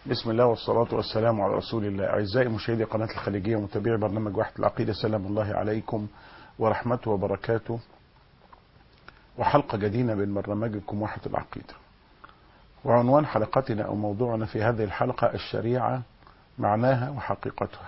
بسم الله والصلاة والسلام على رسول الله أعزائي مشاهدي قناة الخليجية ومتابعي برنامج واحد العقيدة سلام الله عليكم ورحمته وبركاته وحلقة جديدة من برنامجكم واحد العقيدة وعنوان حلقتنا أو موضوعنا في هذه الحلقة الشريعة معناها وحقيقتها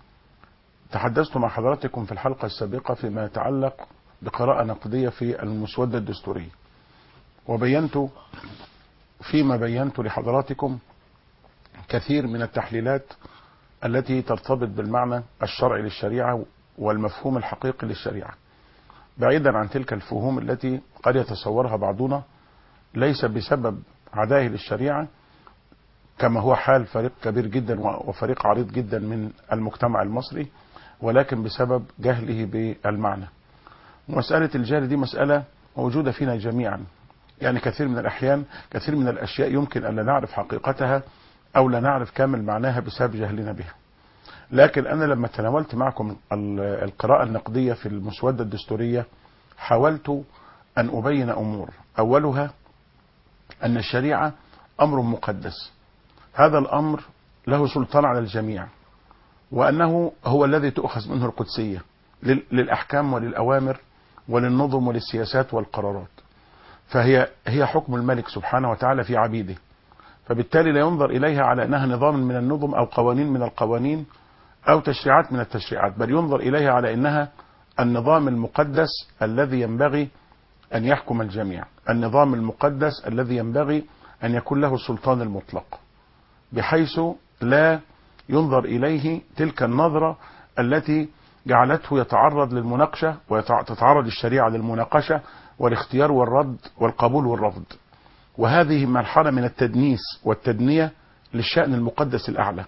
تحدثت مع حضراتكم في الحلقة السابقة فيما يتعلق بقراءة نقدية في المسودة الدستورية وبينت فيما بينت لحضراتكم كثير من التحليلات التي ترتبط بالمعنى الشرعي للشريعة والمفهوم الحقيقي للشريعة بعيدا عن تلك الفهوم التي قد يتصورها بعضنا ليس بسبب عدائه للشريعة كما هو حال فريق كبير جدا وفريق عريض جدا من المجتمع المصري ولكن بسبب جهله بالمعنى مسألة الجهل دي مسألة موجودة فينا جميعا يعني كثير من الأحيان كثير من الأشياء يمكن أن لا نعرف حقيقتها أو لا نعرف كامل معناها بسبب جهلنا بها لكن أنا لما تناولت معكم القراءة النقدية في المسودة الدستورية حاولت أن أبين أمور أولها أن الشريعة أمر مقدس هذا الأمر له سلطان على الجميع وأنه هو الذي تؤخذ منه القدسية للأحكام وللأوامر وللنظم وللسياسات والقرارات فهي هي حكم الملك سبحانه وتعالى في عبيده فبالتالي لا ينظر إليها على أنها نظام من النظم أو قوانين من القوانين أو تشريعات من التشريعات بل ينظر إليها على أنها النظام المقدس الذي ينبغي أن يحكم الجميع النظام المقدس الذي ينبغي أن يكون له السلطان المطلق بحيث لا ينظر إليه تلك النظرة التي جعلته يتعرض للمناقشة وتتعرض الشريعة للمناقشة والاختيار والرد والقبول والرفض وهذه مرحلة من التدنيس والتدنية للشأن المقدس الأعلى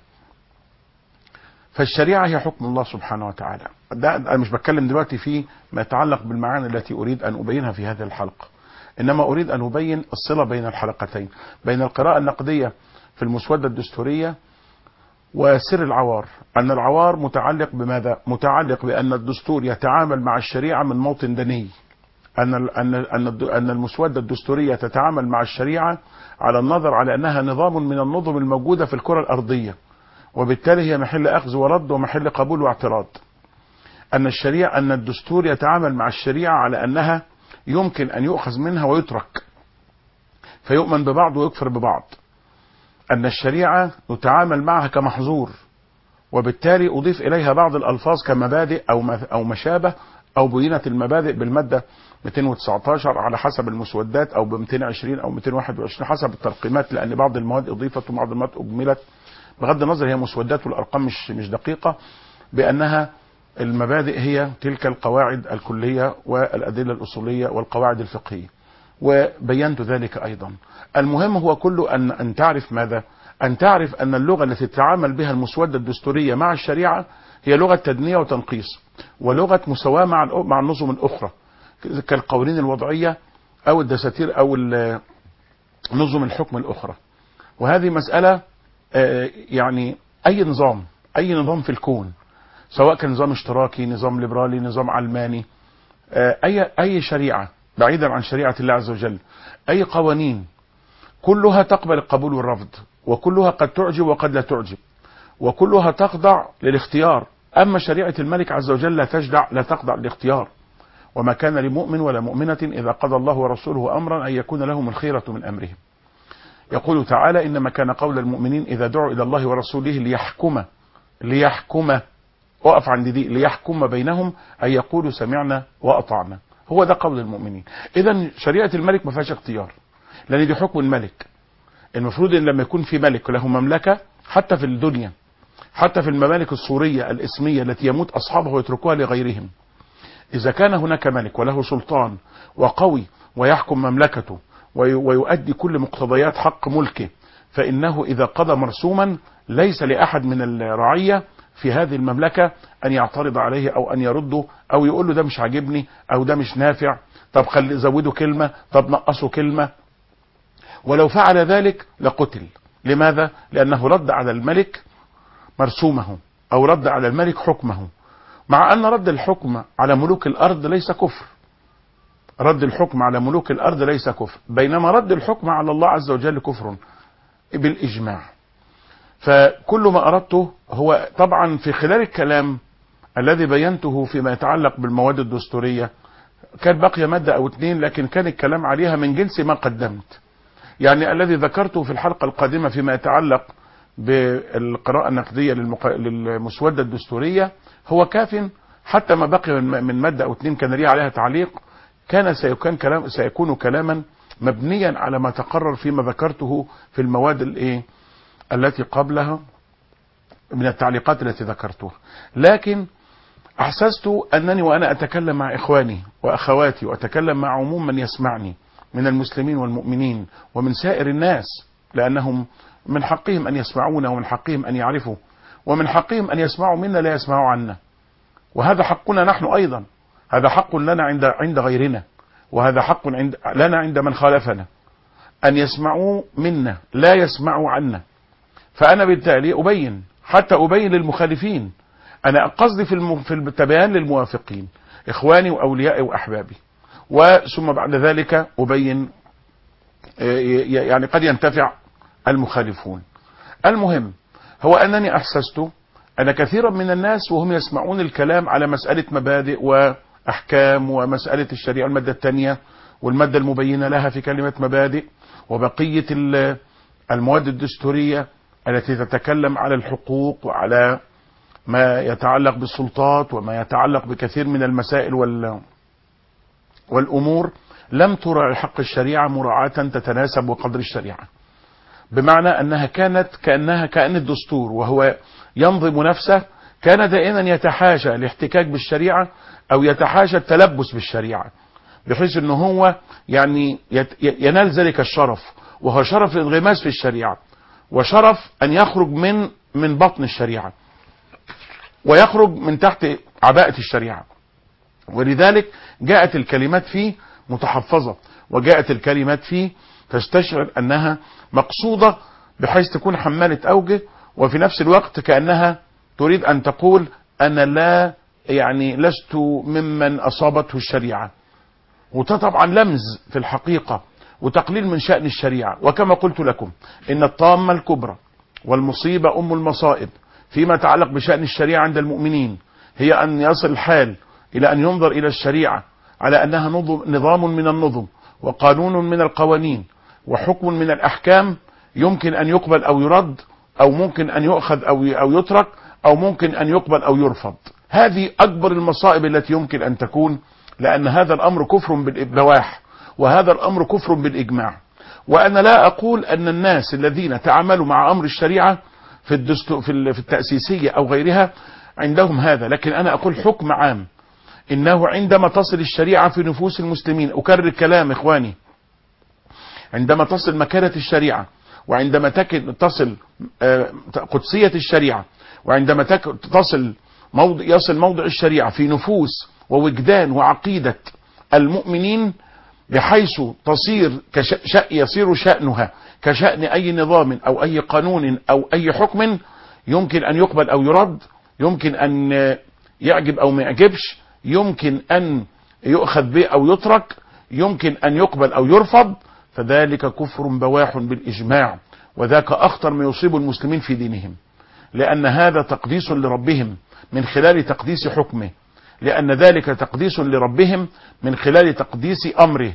فالشريعة هي حكم الله سبحانه وتعالى ده أنا مش بتكلم دلوقتي في ما يتعلق بالمعاني التي أريد أن أبينها في هذه الحلقة إنما أريد أن أبين الصلة بين الحلقتين بين القراءة النقدية في المسودة الدستورية وسر العوار أن العوار متعلق بماذا؟ متعلق بأن الدستور يتعامل مع الشريعة من موطن دني أن أن أن أن المسودة الدستورية تتعامل مع الشريعة على النظر على أنها نظام من النظم الموجودة في الكرة الأرضية وبالتالي هي محل أخذ ورد ومحل قبول واعتراض أن الشريعة أن الدستور يتعامل مع الشريعة على أنها يمكن أن يؤخذ منها ويترك فيؤمن ببعض ويكفر ببعض أن الشريعة يتعامل معها كمحظور وبالتالي أضيف إليها بعض الألفاظ كمبادئ أو أو مشابه أو بينت المبادئ بالمادة 219 على حسب المسودات أو ب 220 أو 221 حسب الترقيمات لأن بعض المواد أضيفت وبعض المواد أجملت بغض النظر هي مسودات والأرقام مش مش دقيقة بأنها المبادئ هي تلك القواعد الكلية والأدلة الأصولية والقواعد الفقهية وبينت ذلك أيضا المهم هو كله أن أن تعرف ماذا أن تعرف أن اللغة التي تتعامل بها المسودة الدستورية مع الشريعة هي لغة تدنية وتنقيص ولغة مساواة مع مع النظم الأخرى كالقوانين الوضعية أو الدساتير أو نظم الحكم الأخرى وهذه مسألة يعني أي نظام أي نظام في الكون سواء كان نظام اشتراكي نظام ليبرالي نظام علماني أي أي شريعة بعيدا عن شريعة الله عز وجل أي قوانين كلها تقبل القبول والرفض وكلها قد تعجب وقد لا تعجب وكلها تخضع للاختيار أما شريعة الملك عز وجل لا تجدع لا تخضع للاختيار وما كان لمؤمن ولا مؤمنة إذا قضى الله ورسوله أمرا أن يكون لهم الخيرة من أمرهم يقول تعالى إنما كان قول المؤمنين إذا دعوا إلى الله ورسوله ليحكم ليحكم وقف عند دي ليحكم بينهم أن يقولوا سمعنا وأطعنا هو ده قول المؤمنين إذا شريعة الملك ما فيهاش اختيار لأن دي حكم الملك المفروض ان لما يكون في ملك له مملكة حتى في الدنيا حتى في الممالك السورية الاسمية التي يموت اصحابه ويتركوها لغيرهم اذا كان هناك ملك وله سلطان وقوي ويحكم مملكته ويؤدي كل مقتضيات حق ملكه فانه اذا قضى مرسوما ليس لاحد من الرعية في هذه المملكة ان يعترض عليه او ان يرده او يقول له ده مش عاجبني او ده مش نافع طب خلي زودوا كلمة طب نقصوا كلمة ولو فعل ذلك لقتل لماذا لانه رد على الملك مرسومه او رد على الملك حكمه مع ان رد الحكم على ملوك الارض ليس كفر رد الحكم على ملوك الارض ليس كفر بينما رد الحكم على الله عز وجل كفر بالاجماع فكل ما اردته هو طبعا في خلال الكلام الذي بينته فيما يتعلق بالمواد الدستوريه كان بقي ماده او اتنين لكن كان الكلام عليها من جنس ما قدمت يعني الذي ذكرته في الحلقه القادمه فيما يتعلق بالقراءه النقديه للمق... للمسوده الدستوريه هو كاف حتى ما بقي من من ماده او اتنين كان لي عليها تعليق كان سيكون كلام سيكون كلاما مبنيا على ما تقرر فيما ذكرته في المواد الايه التي قبلها من التعليقات التي ذكرتها لكن احسست انني وانا اتكلم مع اخواني واخواتي واتكلم مع عموم من يسمعني من المسلمين والمؤمنين ومن سائر الناس لانهم من حقهم ان يسمعونا ومن حقهم ان يعرفوا ومن حقهم ان يسمعوا منا لا يسمعوا عنا وهذا حقنا نحن ايضا هذا حق لنا عند عند غيرنا وهذا حق عند لنا عند من خالفنا ان يسمعوا منا لا يسمعوا عنا فانا بالتالي ابين حتى ابين للمخالفين انا قصدي في الم... في التبيان للموافقين اخواني واوليائي واحبابي وثم بعد ذلك ابين يعني قد ينتفع المخالفون المهم هو انني احسست ان كثيرا من الناس وهم يسمعون الكلام على مساله مبادئ واحكام ومساله الشريعه الماده الثانيه والماده المبينه لها في كلمه مبادئ وبقيه المواد الدستوريه التي تتكلم على الحقوق وعلى ما يتعلق بالسلطات وما يتعلق بكثير من المسائل وال والامور لم تراعي حق الشريعه مراعاه تتناسب بقدر الشريعه. بمعنى انها كانت كانها كان الدستور وهو ينظم نفسه كان دائما يتحاشى الاحتكاك بالشريعه او يتحاشى التلبس بالشريعه. بحيث ان هو يعني ينال ذلك الشرف وهو شرف الانغماس في الشريعه وشرف ان يخرج من من بطن الشريعه. ويخرج من تحت عباءة الشريعة ولذلك جاءت الكلمات فيه متحفظة وجاءت الكلمات فيه تستشعر أنها مقصودة بحيث تكون حمالة أوجه وفي نفس الوقت كأنها تريد أن تقول أنا لا يعني لست ممن أصابته الشريعة وده طبعا لمز في الحقيقة وتقليل من شأن الشريعة وكما قلت لكم إن الطامة الكبرى والمصيبة أم المصائب فيما يتعلق بشأن الشريعة عند المؤمنين هي أن يصل الحال إلى أن ينظر إلى الشريعة على أنها نظام من النظم وقانون من القوانين وحكم من الأحكام يمكن أن يقبل أو يرد أو ممكن أن يؤخذ أو أو يترك أو ممكن أن يقبل أو يرفض هذه أكبر المصائب التي يمكن أن تكون لأن هذا الأمر كفر بالبواح وهذا الأمر كفر بالإجماع وأنا لا أقول أن الناس الذين تعاملوا مع أمر الشريعة في الدستور في في التأسيسية أو غيرها عندهم هذا لكن أنا أقول حكم عام إنه عندما تصل الشريعة في نفوس المسلمين أكرر الكلام إخواني عندما تصل مكانة الشريعة وعندما تصل قدسية الشريعة وعندما تصل موضع يصل موضع الشريعة في نفوس ووجدان وعقيدة المؤمنين بحيث تصير كش... يصير شأنها كشأن أي نظام أو أي قانون أو أي حكم يمكن أن يقبل أو يرد يمكن أن يعجب أو ما يعجبش يمكن أن يؤخذ به أو يترك يمكن أن يقبل أو يرفض فذلك كفر بواح بالإجماع وذاك أخطر ما يصيب المسلمين في دينهم لأن هذا تقديس لربهم من خلال تقديس حكمه لأن ذلك تقديس لربهم من خلال تقديس أمره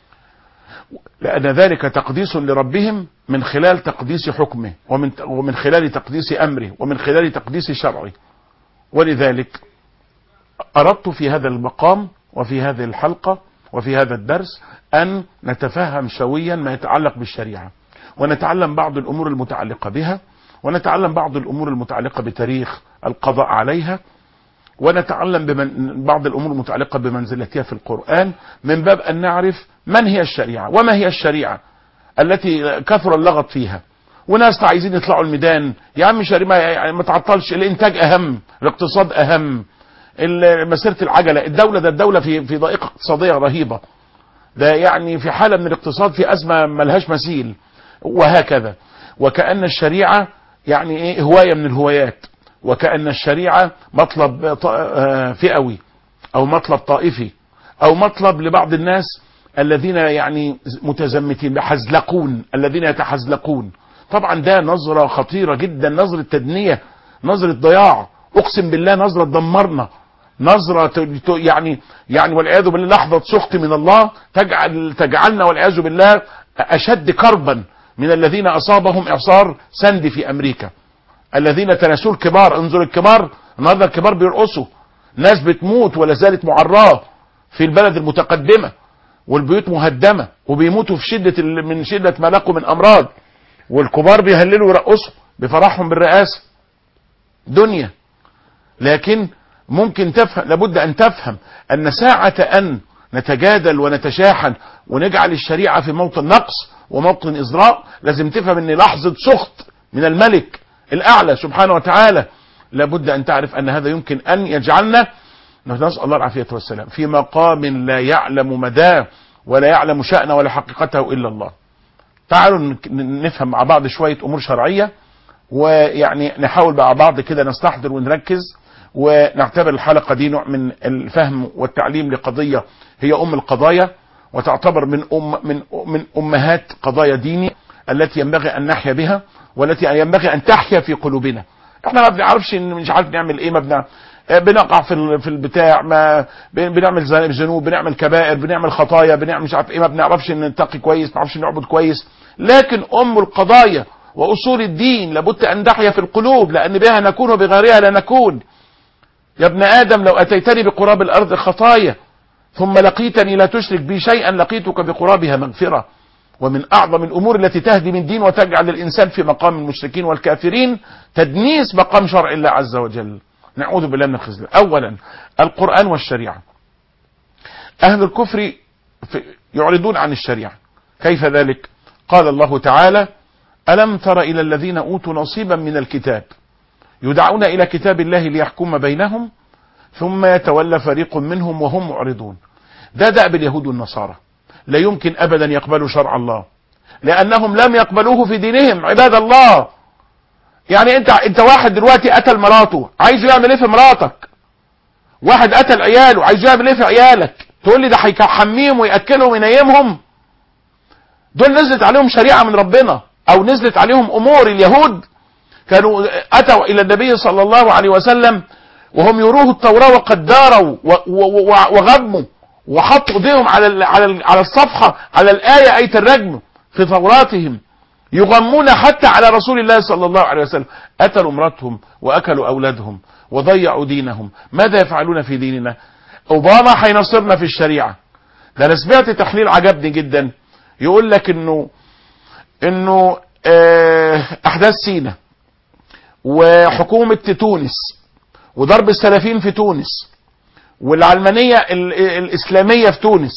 لأن ذلك تقديس لربهم من خلال تقديس حكمه ومن ومن خلال تقديس أمره ومن خلال تقديس شرعه ولذلك أردت في هذا المقام وفي هذه الحلقة وفي هذا الدرس أن نتفهم سويا ما يتعلق بالشريعة ونتعلم بعض الأمور المتعلقة بها ونتعلم بعض الأمور المتعلقة بتاريخ القضاء عليها ونتعلم بمن بعض الامور المتعلقه بمنزلتها في القران من باب ان نعرف من هي الشريعه وما هي الشريعه التي كثر اللغط فيها وناس عايزين يطلعوا الميدان يا عم شريعه يعني ما تعطلش الانتاج اهم الاقتصاد اهم مسيره العجله الدوله ده الدوله في في ضائقه اقتصاديه رهيبه ده يعني في حاله من الاقتصاد في ازمه ملهاش مثيل وهكذا وكان الشريعه يعني ايه هوايه من الهوايات وكأن الشريعة مطلب فئوي أو مطلب طائفي أو مطلب لبعض الناس الذين يعني متزمتين بحزلقون الذين يتحزلقون طبعا ده نظرة خطيرة جدا نظرة تدنية نظرة ضياع اقسم بالله نظرة تدمرنا نظرة ت- ت- يعني يعني والعياذ بالله لحظة سخط من الله تجعل تجعلنا والعياذ بالله اشد كربا من الذين اصابهم اعصار سند في امريكا الذين تناسوا الكبار انظر الكبار النهارده الكبار بيرقصوا ناس بتموت ولا زالت معراه في البلد المتقدمه والبيوت مهدمه وبيموتوا في شده ال- من شده ما لقوا من امراض والكبار بيهللوا ويرقصوا بفرحهم بالرئاسه دنيا لكن ممكن تفهم لابد ان تفهم ان ساعة ان نتجادل ونتشاحن ونجعل الشريعة في موطن نقص وموطن ازراء لازم تفهم ان لحظة سخط من الملك الاعلى سبحانه وتعالى لابد ان تعرف ان هذا يمكن ان يجعلنا نسأل الله العافية والسلام في مقام لا يعلم مداه ولا يعلم شأنه ولا حقيقته الا الله تعالوا نك- نفهم مع بعض شوية امور شرعية ويعني نحاول مع بعض كده نستحضر ونركز ونعتبر الحلقة دي نوع من الفهم والتعليم لقضية هي أم القضايا وتعتبر من أم من من أمهات قضايا ديني التي ينبغي أن نحيا بها والتي ينبغي أن تحيا في قلوبنا. احنا ما بنعرفش إن مش عارف نعمل ايه ما بنع... آه، بنقع في ال- في البتاع ما بن- بنعمل ذنب- ذنوب بنعمل كبائر بنعمل خطايا بنعمل مش عارف ايه ما بنعرفش ان نتقي كويس ما بنعرفش نعبد كويس لكن ام القضايا واصول الدين لابد ان تحيا في القلوب لان بها نكون وبغيرها لا نكون يا ابن ادم لو اتيتني بقراب الارض خطايا ثم لقيتني لا تشرك بي شيئا لقيتك بقرابها مغفره ومن اعظم الامور التي تهدم الدين وتجعل الانسان في مقام المشركين والكافرين تدنيس مقام شرع الله عز وجل نعوذ بالله من الخذلان اولا القران والشريعه اهل الكفر في- يعرضون عن الشريعه كيف ذلك قال الله تعالى الم تر الى الذين اوتوا نصيبا من الكتاب يدعون الى كتاب الله ليحكم بينهم ثم يتولى فريق منهم وهم معرضون ده دأب اليهود والنصارى لا يمكن ابدا يقبلوا شرع الله لانهم لم يقبلوه في دينهم عباد الله يعني انت انت واحد دلوقتي قتل مراته عايز يعمل ايه في مراتك واحد قتل عياله عايز يعمل ايه في عيالك تقول لي ده هيحميهم وياكلهم وينيمهم دول نزلت عليهم شريعه من ربنا او نزلت عليهم امور اليهود كانوا اتوا الى النبي صلى الله عليه وسلم وهم يروه التوراه وقد داروا و- و- و- وغموا وحطوا ايديهم على ال- على ال- على الصفحه على الايه ايه الرجم في توراتهم يغمون حتى على رسول الله صلى الله عليه وسلم قتلوا امراتهم واكلوا اولادهم وضيعوا دينهم ماذا يفعلون في ديننا اوباما هينصرنا في الشريعه ده انا سمعت تحليل عجبني جدا يقول لك انه انه آه، احداث سينا وحكومه تونس وضرب السلفيين في تونس والعلمانيه ال- الاسلاميه في تونس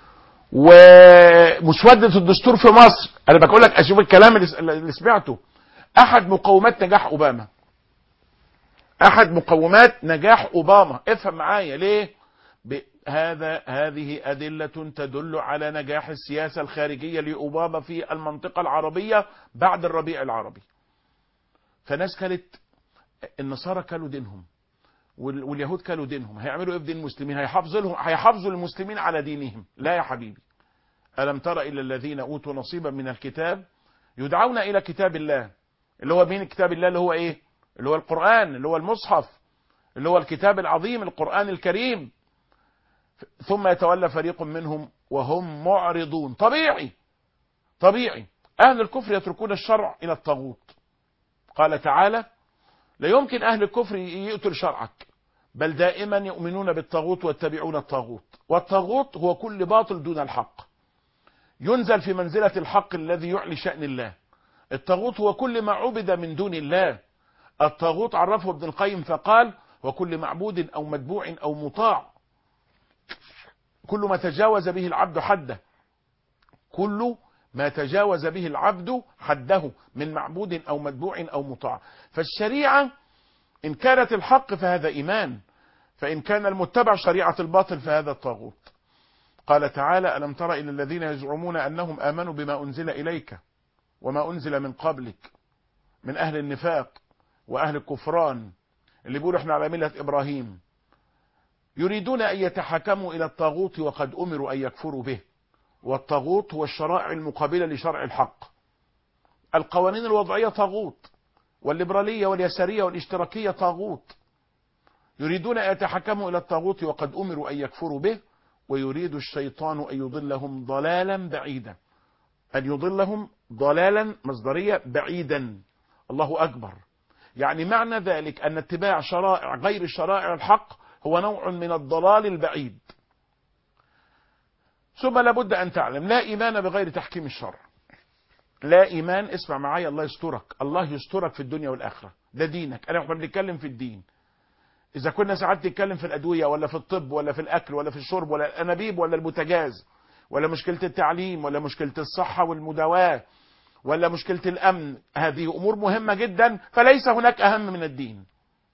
ومسوده الدستور في مصر انا بقول لك اشوف الكلام اللي اللي سمعته احد مقومات نجاح اوباما احد مقومات نجاح اوباما افهم معايا ليه ب- هذا هذه أدلة تدل على نجاح السياسة الخارجية لأوباما في المنطقة العربية بعد الربيع العربي فناس كانت النصارى كانوا دينهم وال- واليهود كانوا دينهم هيعملوا ايه في دين المسلمين هيحافظوا لهم هيحافظوا المسلمين على دينهم لا يا حبيبي ألم تر إلى الذين أوتوا نصيبا من الكتاب يدعون إلى كتاب الله اللي هو مين كتاب الله اللي هو إيه اللي هو القرآن اللي هو المصحف اللي هو الكتاب العظيم القرآن الكريم ثم يتولى فريق منهم وهم معرضون طبيعي طبيعي أهل الكفر يتركون الشرع إلى الطاغوت قال تعالى لا يمكن أهل الكفر يؤتوا شرعك بل دائما يؤمنون بالطاغوت ويتبعون الطاغوت والطاغوت هو كل باطل دون الحق ينزل في منزلة الحق الذي يعلي شأن الله الطاغوت هو كل ما عبد من دون الله الطاغوت عرفه ابن القيم فقال وكل معبود أو متبوع أو مطاع كل ما تجاوز به العبد حده كل ما تجاوز به العبد حده من معبود أو متبوع أو مطاع فالشريعة إن كانت الحق فهذا إيمان فإن كان المتبع شريعة الباطل فهذا الطاغوت قال تعالى ألم تر إلى الذين يزعمون أنهم آمنوا بما أنزل إليك وما أنزل من قبلك من أهل النفاق وأهل الكفران اللي بيقولوا احنا على ملة إبراهيم يريدون أن يتحكموا إلى الطاغوت وقد أمروا أن يكفروا به والطاغوت هو الشرائع المقابلة لشرع الحق القوانين الوضعية طاغوت والليبرالية واليسارية والاشتراكية طاغوت يريدون أن يتحكموا إلى الطاغوت وقد أمروا أن يكفروا به ويريد الشيطان أن يضلهم ضلالا بعيدا أن يضلهم ضلالا مصدرية بعيدا الله أكبر يعني معنى ذلك أن اتباع شرائع غير شرائع الحق هو نوع من الضلال البعيد ثم لابد أن تعلم لا إيمان بغير تحكيم الشرع لا إيمان اسمع معايا الله يسترك الله يسترك في الدنيا والآخرة ده دينك أنا احنا بنتكلم في الدين إذا كنا ساعات نتكلم في الأدوية ولا في الطب ولا في الأكل ولا في الشرب ولا الأنابيب ولا البوتاجاز ولا مشكلة التعليم ولا مشكلة الصحة والمداواة ولا مشكلة الأمن هذه أمور مهمة جدا فليس هناك أهم من الدين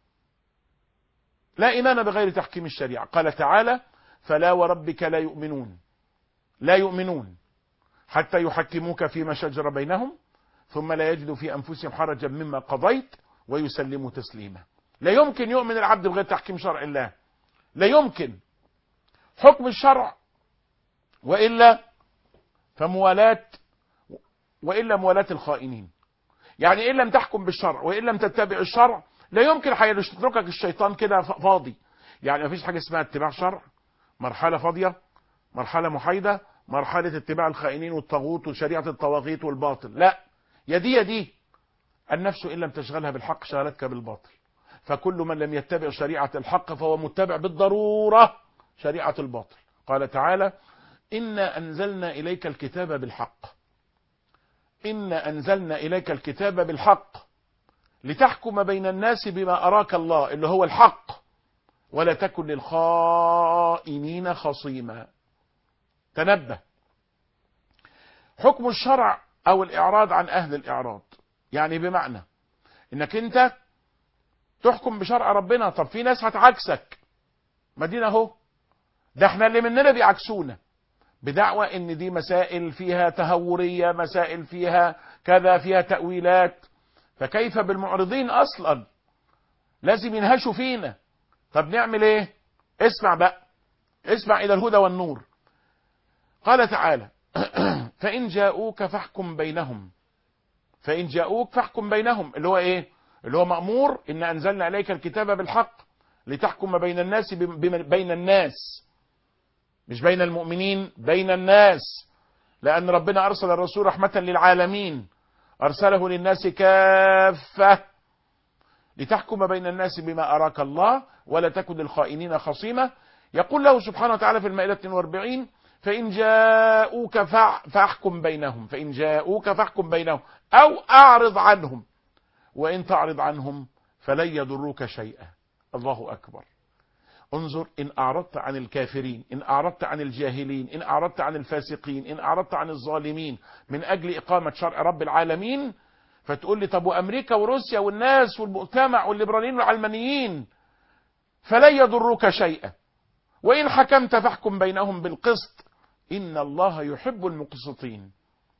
لا إيمان بغير تحكيم الشريعة قال تعالى فلا وربك لا يؤمنون لا يؤمنون حتى يحكموك فيما شجر بينهم ثم لا يجدوا في أنفسهم حرجا مما قضيت ويسلموا تسليما لا يمكن يؤمن العبد بغير تحكيم شرع الله لا يمكن حكم الشرع وإلا فموالاة وإلا موالاة الخائنين يعني إن لم تحكم بالشرع وإن لم تتبع الشرع لا يمكن هيتركك الشيطان كده فاضي يعني مفيش حاجة اسمها اتباع شرع مرحلة فاضية مرحلة محايدة مرحلة اتباع الخائنين والطاغوت وشريعة الطواغيت والباطل لا يا دي يا دي النفس إن لم تشغلها بالحق شغلتك بالباطل فكل من لم يتبع شريعة الحق فهو متبع بالضرورة شريعة الباطل قال تعالى إنا أنزلنا إليك الكتاب بالحق إنا أنزلنا إليك الكتاب بالحق لتحكم بين الناس بما أراك الله اللي هو الحق ولا تكن للخائنين خصيما تنبه حكم الشرع أو الإعراض عن أهل الإعراض يعني بمعنى إنك أنت تحكم بشرع ربنا طب في ناس هتعكسك مدينة اهو ده احنا اللي مننا بيعكسونا بدعوى ان دي مسائل فيها تهورية مسائل فيها كذا فيها تأويلات فكيف بالمعرضين اصلا لازم ينهشوا فينا طب نعمل ايه اسمع بقى اسمع الى الهدى والنور قال تعالى فإن جاءوك فاحكم بينهم فإن جاءوك فاحكم بينهم اللي هو ايه اللي هو مأمور إن أنزلنا عليك الكتاب بالحق لتحكم بين الناس بين الناس مش بين المؤمنين بين الناس لأن ربنا أرسل الرسول رحمة للعالمين أرسله للناس كافة لتحكم بين الناس بما أراك الله ولا تكن للخائنين خصيمة يقول له سبحانه وتعالى في المائدة 42 فإن جاءوك فاحكم بينهم فإن جاءوك فاحكم بينهم أو أعرض عنهم وإن تعرض عنهم فلن يضروك شيئا الله أكبر انظر إن أعرضت عن الكافرين إن أعرضت عن الجاهلين إن أعرضت عن الفاسقين إن أعرضت عن الظالمين من أجل إقامة شرع رب العالمين فتقول لي طب وأمريكا وروسيا والناس والمجتمع والليبراليين والعلمانيين فلن يضروك شيئا وإن حكمت فاحكم بينهم بالقسط إن الله يحب المقسطين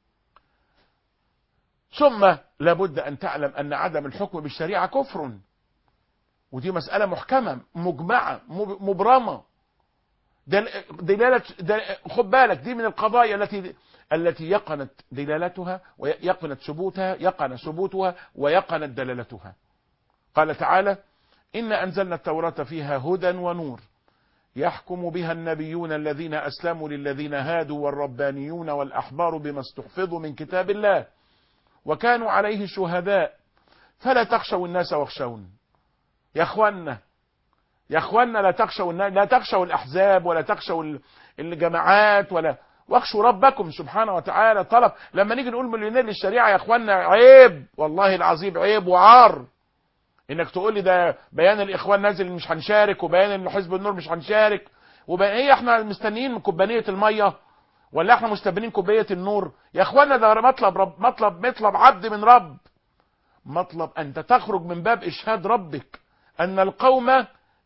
ثم لابد أن تعلم أن عدم الحكم بالشريعة كفر ودي مسألة محكمة مجمعة مبرمة دلالة خد بالك دي من القضايا التي التي يقنت دلالتها ويقنت ثبوتها يقن ثبوتها ويقنت دلالتها قال تعالى إن أنزلنا التوراة فيها هدى ونور يحكم بها النبيون الذين أسلموا للذين هادوا والربانيون والأحبار بما استحفظوا من كتاب الله وكانوا عليه شهداء فلا تخشوا الناس واخشون يا اخوانا يا اخوانا لا تخشوا الناس لا تخشوا الاحزاب ولا تخشوا الجماعات ولا واخشوا ربكم سبحانه وتعالى طلب لما نيجي نقول مليونير للشريعه يا اخوانا عيب والله العظيم عيب وعار انك تقول لي ده بيان الاخوان نازل مش هنشارك وبيان حزب النور مش هنشارك وبيان ايه احنا مستنيين كوبانيه الميه ولا احنا مستبنين كوبايه النور يا اخوانا ده مطلب رب مطلب مطلب عبد من رب مطلب انت تخرج من باب اشهاد ربك ان القوم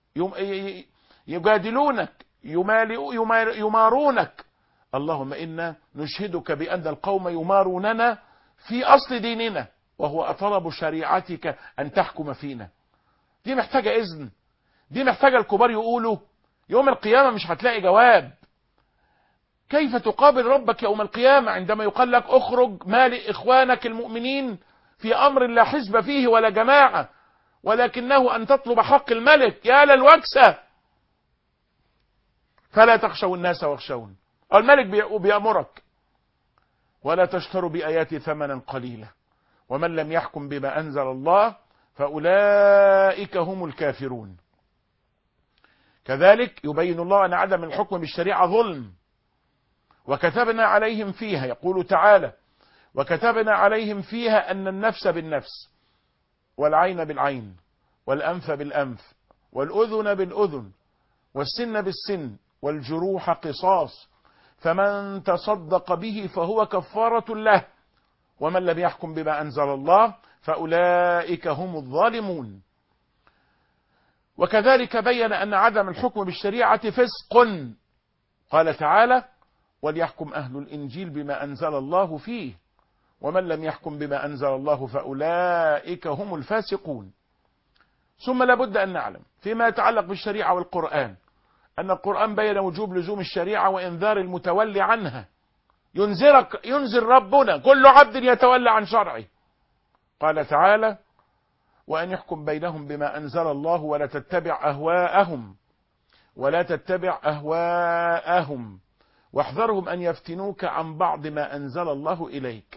يجادلونك يمارونك اللهم انا نشهدك بان القوم يماروننا في اصل ديننا وهو طلب شريعتك ان تحكم فينا دي محتاجه اذن دي محتاجه الكبار يقولوا يوم القيامه مش هتلاقي جواب كيف تقابل ربك يوم القيامة عندما يقال لك اخرج مال إخوانك المؤمنين في أمر لا حزب فيه ولا جماعة ولكنه أن تطلب حق الملك يا للوكسة فلا تخشوا الناس واخشون الملك بيأمرك ولا تشتروا بآياتي ثمنا قليلا ومن لم يحكم بما أنزل الله فأولئك هم الكافرون كذلك يبين الله أن عدم الحكم بالشريعة ظلم وكتبنا عليهم فيها يقول تعالى وكتبنا عليهم فيها أن النفس بالنفس والعين بالعين والأنف بالأنف والأذن بالأذن والسن بالسن والجروح قصاص فمن تصدق به فهو كفارة له ومن لم يحكم بما أنزل الله فأولئك هم الظالمون وكذلك بين أن عدم الحكم بالشريعة فسق قال تعالى وليحكم أهل الإنجيل بما أنزل الله فيه ومن لم يحكم بما أنزل الله فأولئك هم الفاسقون ثم لابد أن نعلم فيما يتعلق بالشريعة والقرآن أن القرآن بين وجوب لزوم الشريعة وإنذار المتولي عنها ينذرك ينذر ربنا كل عبد يتولى عن شرعه قال تعالى وأن يحكم بينهم بما أنزل الله ولا تتبع أهواءهم ولا تتبع أهواءهم واحذرهم أن يفتنوك عن بعض ما أنزل الله إليك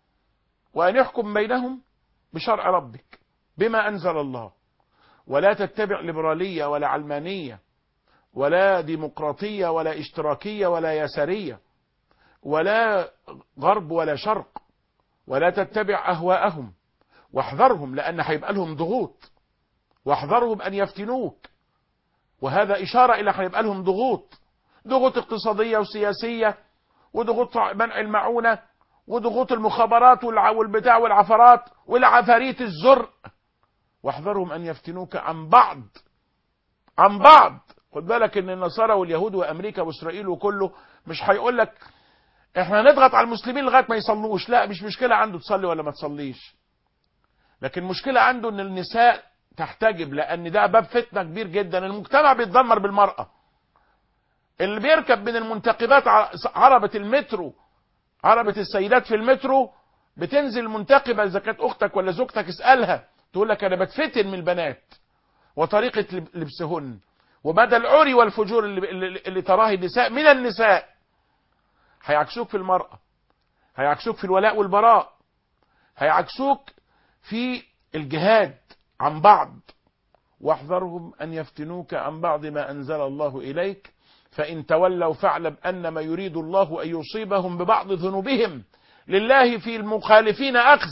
وأن يحكم بينهم بشرع ربك بما أنزل الله ولا تتبع ليبرالية ولا علمانية ولا ديمقراطية ولا اشتراكية ولا يسارية ولا غرب ولا شرق ولا تتبع أهواءهم واحذرهم لأن هيبقى لهم ضغوط واحذرهم أن يفتنوك وهذا إشارة إلى هيبقى لهم ضغوط ضغوط اقتصادية وسياسية وضغوط منع المعونة وضغوط المخابرات والبتاع والعفرات والعفاريت الزرق واحذرهم أن يفتنوك عن بعض عن بعض خد بالك ان النصارى واليهود وامريكا واسرائيل وكله مش هيقول لك احنا نضغط على المسلمين لغايه ما يصلوش لا مش مشكله عنده تصلي ولا ما تصليش لكن مشكله عنده ان النساء تحتجب لان ده باب فتنه كبير جدا المجتمع بيتدمر بالمراه اللي بيركب من المنتقبات عربة المترو عربة السيدات في المترو بتنزل منتقبة اذا كانت اختك ولا زوجتك اسألها تقول لك انا بتفتن من البنات وطريقة لبسهن ومدى العري والفجور اللي, اللي, اللي تراه النساء من النساء هيعكسوك في المرأة هيعكسوك في الولاء والبراء هيعكسوك في الجهاد عن بعض واحذرهم أن يفتنوك عن بعض ما أنزل الله إليك فإن تولوا فاعلم أنما يريد الله أن يصيبهم ببعض ذنوبهم لله في المخالفين أخذ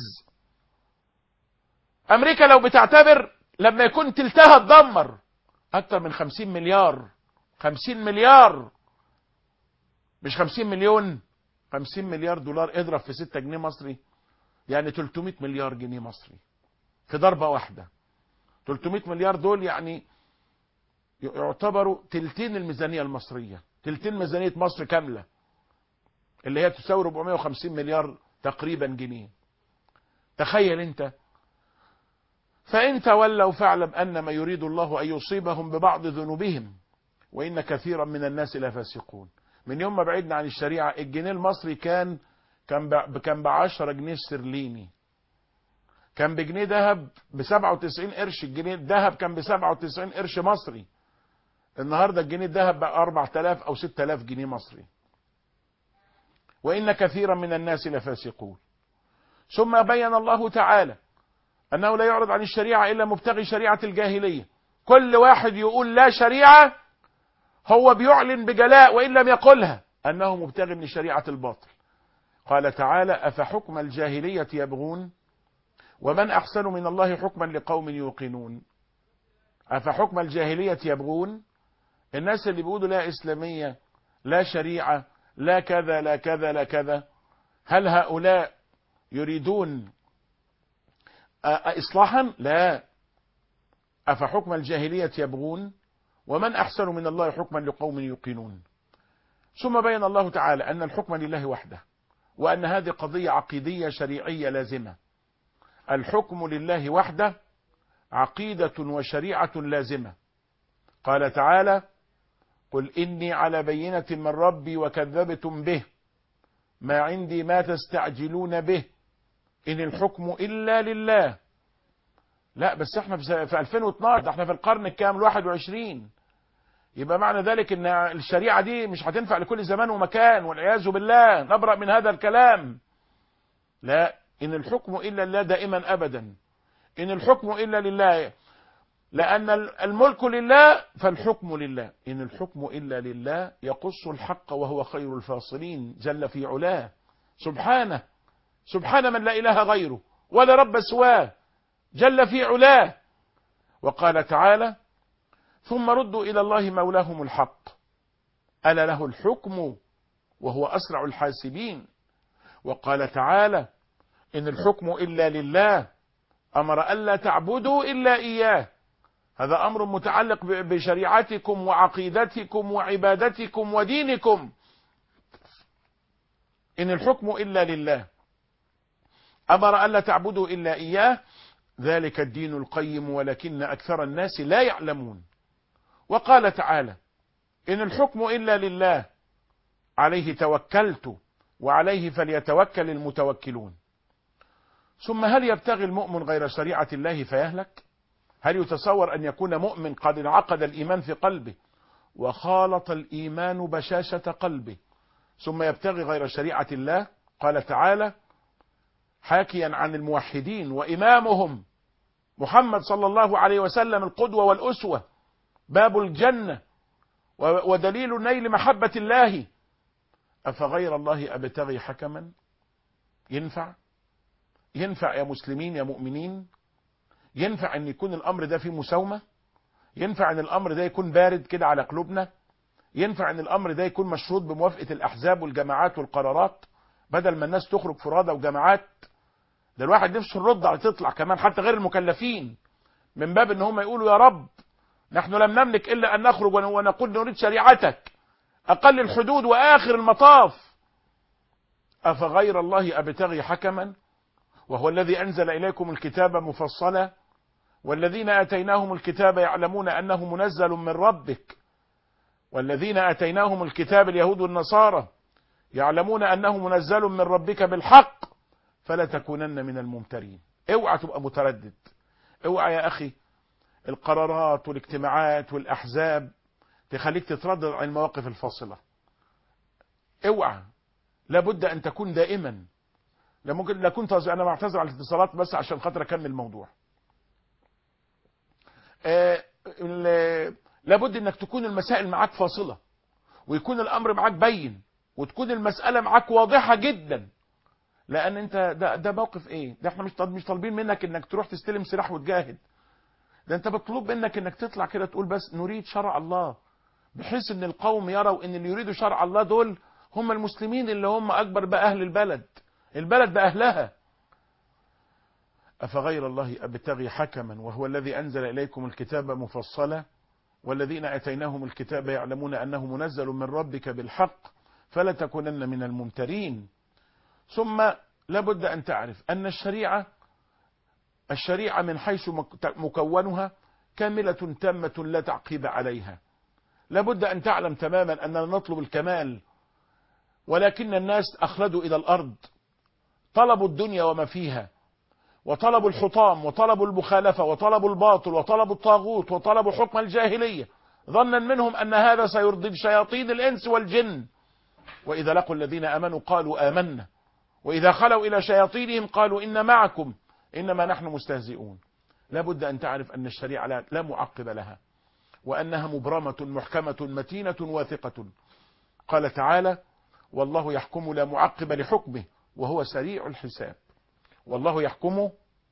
أمريكا لو بتعتبر لما يكون تلتها تدمر أكثر من خمسين مليار خمسين مليار مش خمسين مليون خمسين مليار دولار اضرب في ستة جنيه مصري يعني 300 مليار جنيه مصري في ضربة واحدة 300 مليار دول يعني يعتبروا تلتين الميزانية المصرية تلتين ميزانية مصر كاملة اللي هي تساوي 450 مليار تقريبا جنيه تخيل انت فإن تولوا فاعلم أنما يريد الله أن يصيبهم ببعض ذنوبهم وإن كثيرا من الناس لفاسقون من يوم ما بعدنا عن الشريعة الجنيه المصري كان كان كان ب 10 جنيه استرليني كان بجنيه ذهب ب 97 قرش الجنيه الذهب كان ب 97 قرش مصري النهارده الجنيه الذهب بقى 4000 او 6000 جنيه مصري وان كثيرا من الناس لفاسقون ثم بين الله تعالى انه لا يعرض عن الشريعه الا مبتغي شريعه الجاهليه كل واحد يقول لا شريعه هو بيعلن بجلاء وان لم يقلها انه مبتغي من شريعه الباطل قال تعالى افحكم الجاهليه يبغون ومن احسن من الله حكما لقوم يوقنون افحكم الجاهليه يبغون الناس اللي بيقولوا لا اسلاميه لا شريعه لا كذا لا كذا لا كذا هل هؤلاء يريدون اصلاحا لا افحكم الجاهليه يبغون ومن احسن من الله حكما لقوم يوقنون ثم بين الله تعالى ان الحكم لله وحده وان هذه قضيه عقيديه شريعيه لازمه الحكم لله وحده عقيده وشريعه لازمه قال تعالى قل إني على بينة من ربي وكذبتم به ما عندي ما تستعجلون به إن الحكم إلا لله لا بس احنا في في 2012 ده احنا في القرن الكام الواحد وعشرين يبقى معنى ذلك ان الشريعة دي مش هتنفع لكل زمان ومكان والعياذ بالله نبرأ من هذا الكلام لا إن الحكم إلا لله دائما أبدا إن الحكم إلا لله لأن الملك لله فالحكم لله إن الحكم إلا لله يقص الحق وهو خير الفاصلين جل في علاه سبحانه سبحان من لا إله غيره ولا رب سواه جل في علاه وقال تعالى ثم ردوا إلى الله مولاهم الحق ألا له الحكم وهو أسرع الحاسبين وقال تعالى إن الحكم إلا لله أمر ألا تعبدوا إلا إياه هذا أمر متعلق بشريعتكم وعقيدتكم وعبادتكم ودينكم إن الحكم إلا لله أمر ألا تعبدوا إلا إياه ذلك الدين القيم ولكن أكثر الناس لا يعلمون وقال تعالى إن الحكم إلا لله عليه توكلت وعليه فليتوكل المتوكلون ثم هل يبتغي المؤمن غير شريعة الله فيهلك هل يتصور أن يكون مؤمن قد انعقد الإيمان في قلبه وخالط الإيمان بشاشة قلبه ثم يبتغي غير شريعة الله قال تعالى حاكيا عن الموحدين وإمامهم محمد صلى الله عليه وسلم القدوة والأسوة باب الجنة ودليل نيل محبة الله أفغير الله أبتغي حكما ينفع ينفع يا مسلمين يا مؤمنين ينفع ان يكون الامر ده فيه مساومة ينفع ان الامر ده يكون بارد كده على قلوبنا ينفع ان الامر ده يكون مشروط بموافقة الاحزاب والجماعات والقرارات بدل ما الناس تخرج فرادى وجماعات ده الواحد نفسه الرد على تطلع كمان حتى غير المكلفين من باب ان هم يقولوا يا رب نحن لم نملك الا ان نخرج ونقول نريد شريعتك اقل الحدود واخر المطاف افغير الله ابتغي حكما وهو الذي انزل اليكم الكتاب مفصلا والذين اتيناهم الكتاب يعلمون انه منزل من ربك والذين اتيناهم الكتاب اليهود والنصارى يعلمون انه منزل من ربك بالحق فلا تكونن من الممترين اوعى تبقى متردد اوعى يا اخي القرارات والاجتماعات والاحزاب تخليك تتردد عن المواقف الفاصلة اوعى لابد ان تكون دائما لا ممكن لا كنت انا معتذر على الاتصالات بس عشان خاطر اكمل الموضوع آه لابد انك تكون المسائل معاك فاصلة ويكون الامر معاك بين وتكون المسألة معاك واضحة جدا لان انت ده, ده موقف ايه ده احنا مش مش طالبين منك انك تروح تستلم سلاح وتجاهد ده انت مطلوب منك انك تطلع كده تقول بس نريد شرع الله بحيث ان القوم يروا ان اللي يريدوا شرع الله دول هم المسلمين اللي هم اكبر بقى اهل البلد البلد باهلها افغير الله ابتغي حكما وهو الذي انزل اليكم الكتاب مفصلا والذين اتيناهم الكتاب يعلمون انه منزل من ربك بالحق فلا تكونن من الممترين ثم لابد ان تعرف ان الشريعه الشريعه من حيث مكونها كامله تامه لا تعقيب عليها لابد ان تعلم تماما اننا نطلب الكمال ولكن الناس اخلدوا الى الارض طلبوا الدنيا وما فيها وطلبوا الحطام وطلبوا المخالفة وطلبوا الباطل وطلبوا الطاغوت وطلبوا حكم الجاهلية ظنا منهم أن هذا سيرضي شياطين الإنس والجن وإذا لقوا الذين أمنوا قالوا آمنا وإذا خلوا إلى شياطينهم قالوا إن معكم إنما نحن مستهزئون لابد أن تعرف أن الشريعة لا, لا معقب لها وأنها مبرمة محكمة متينة واثقة قال تعالى والله يحكم لا معقب لحكمه وهو سريع الحساب والله يحكم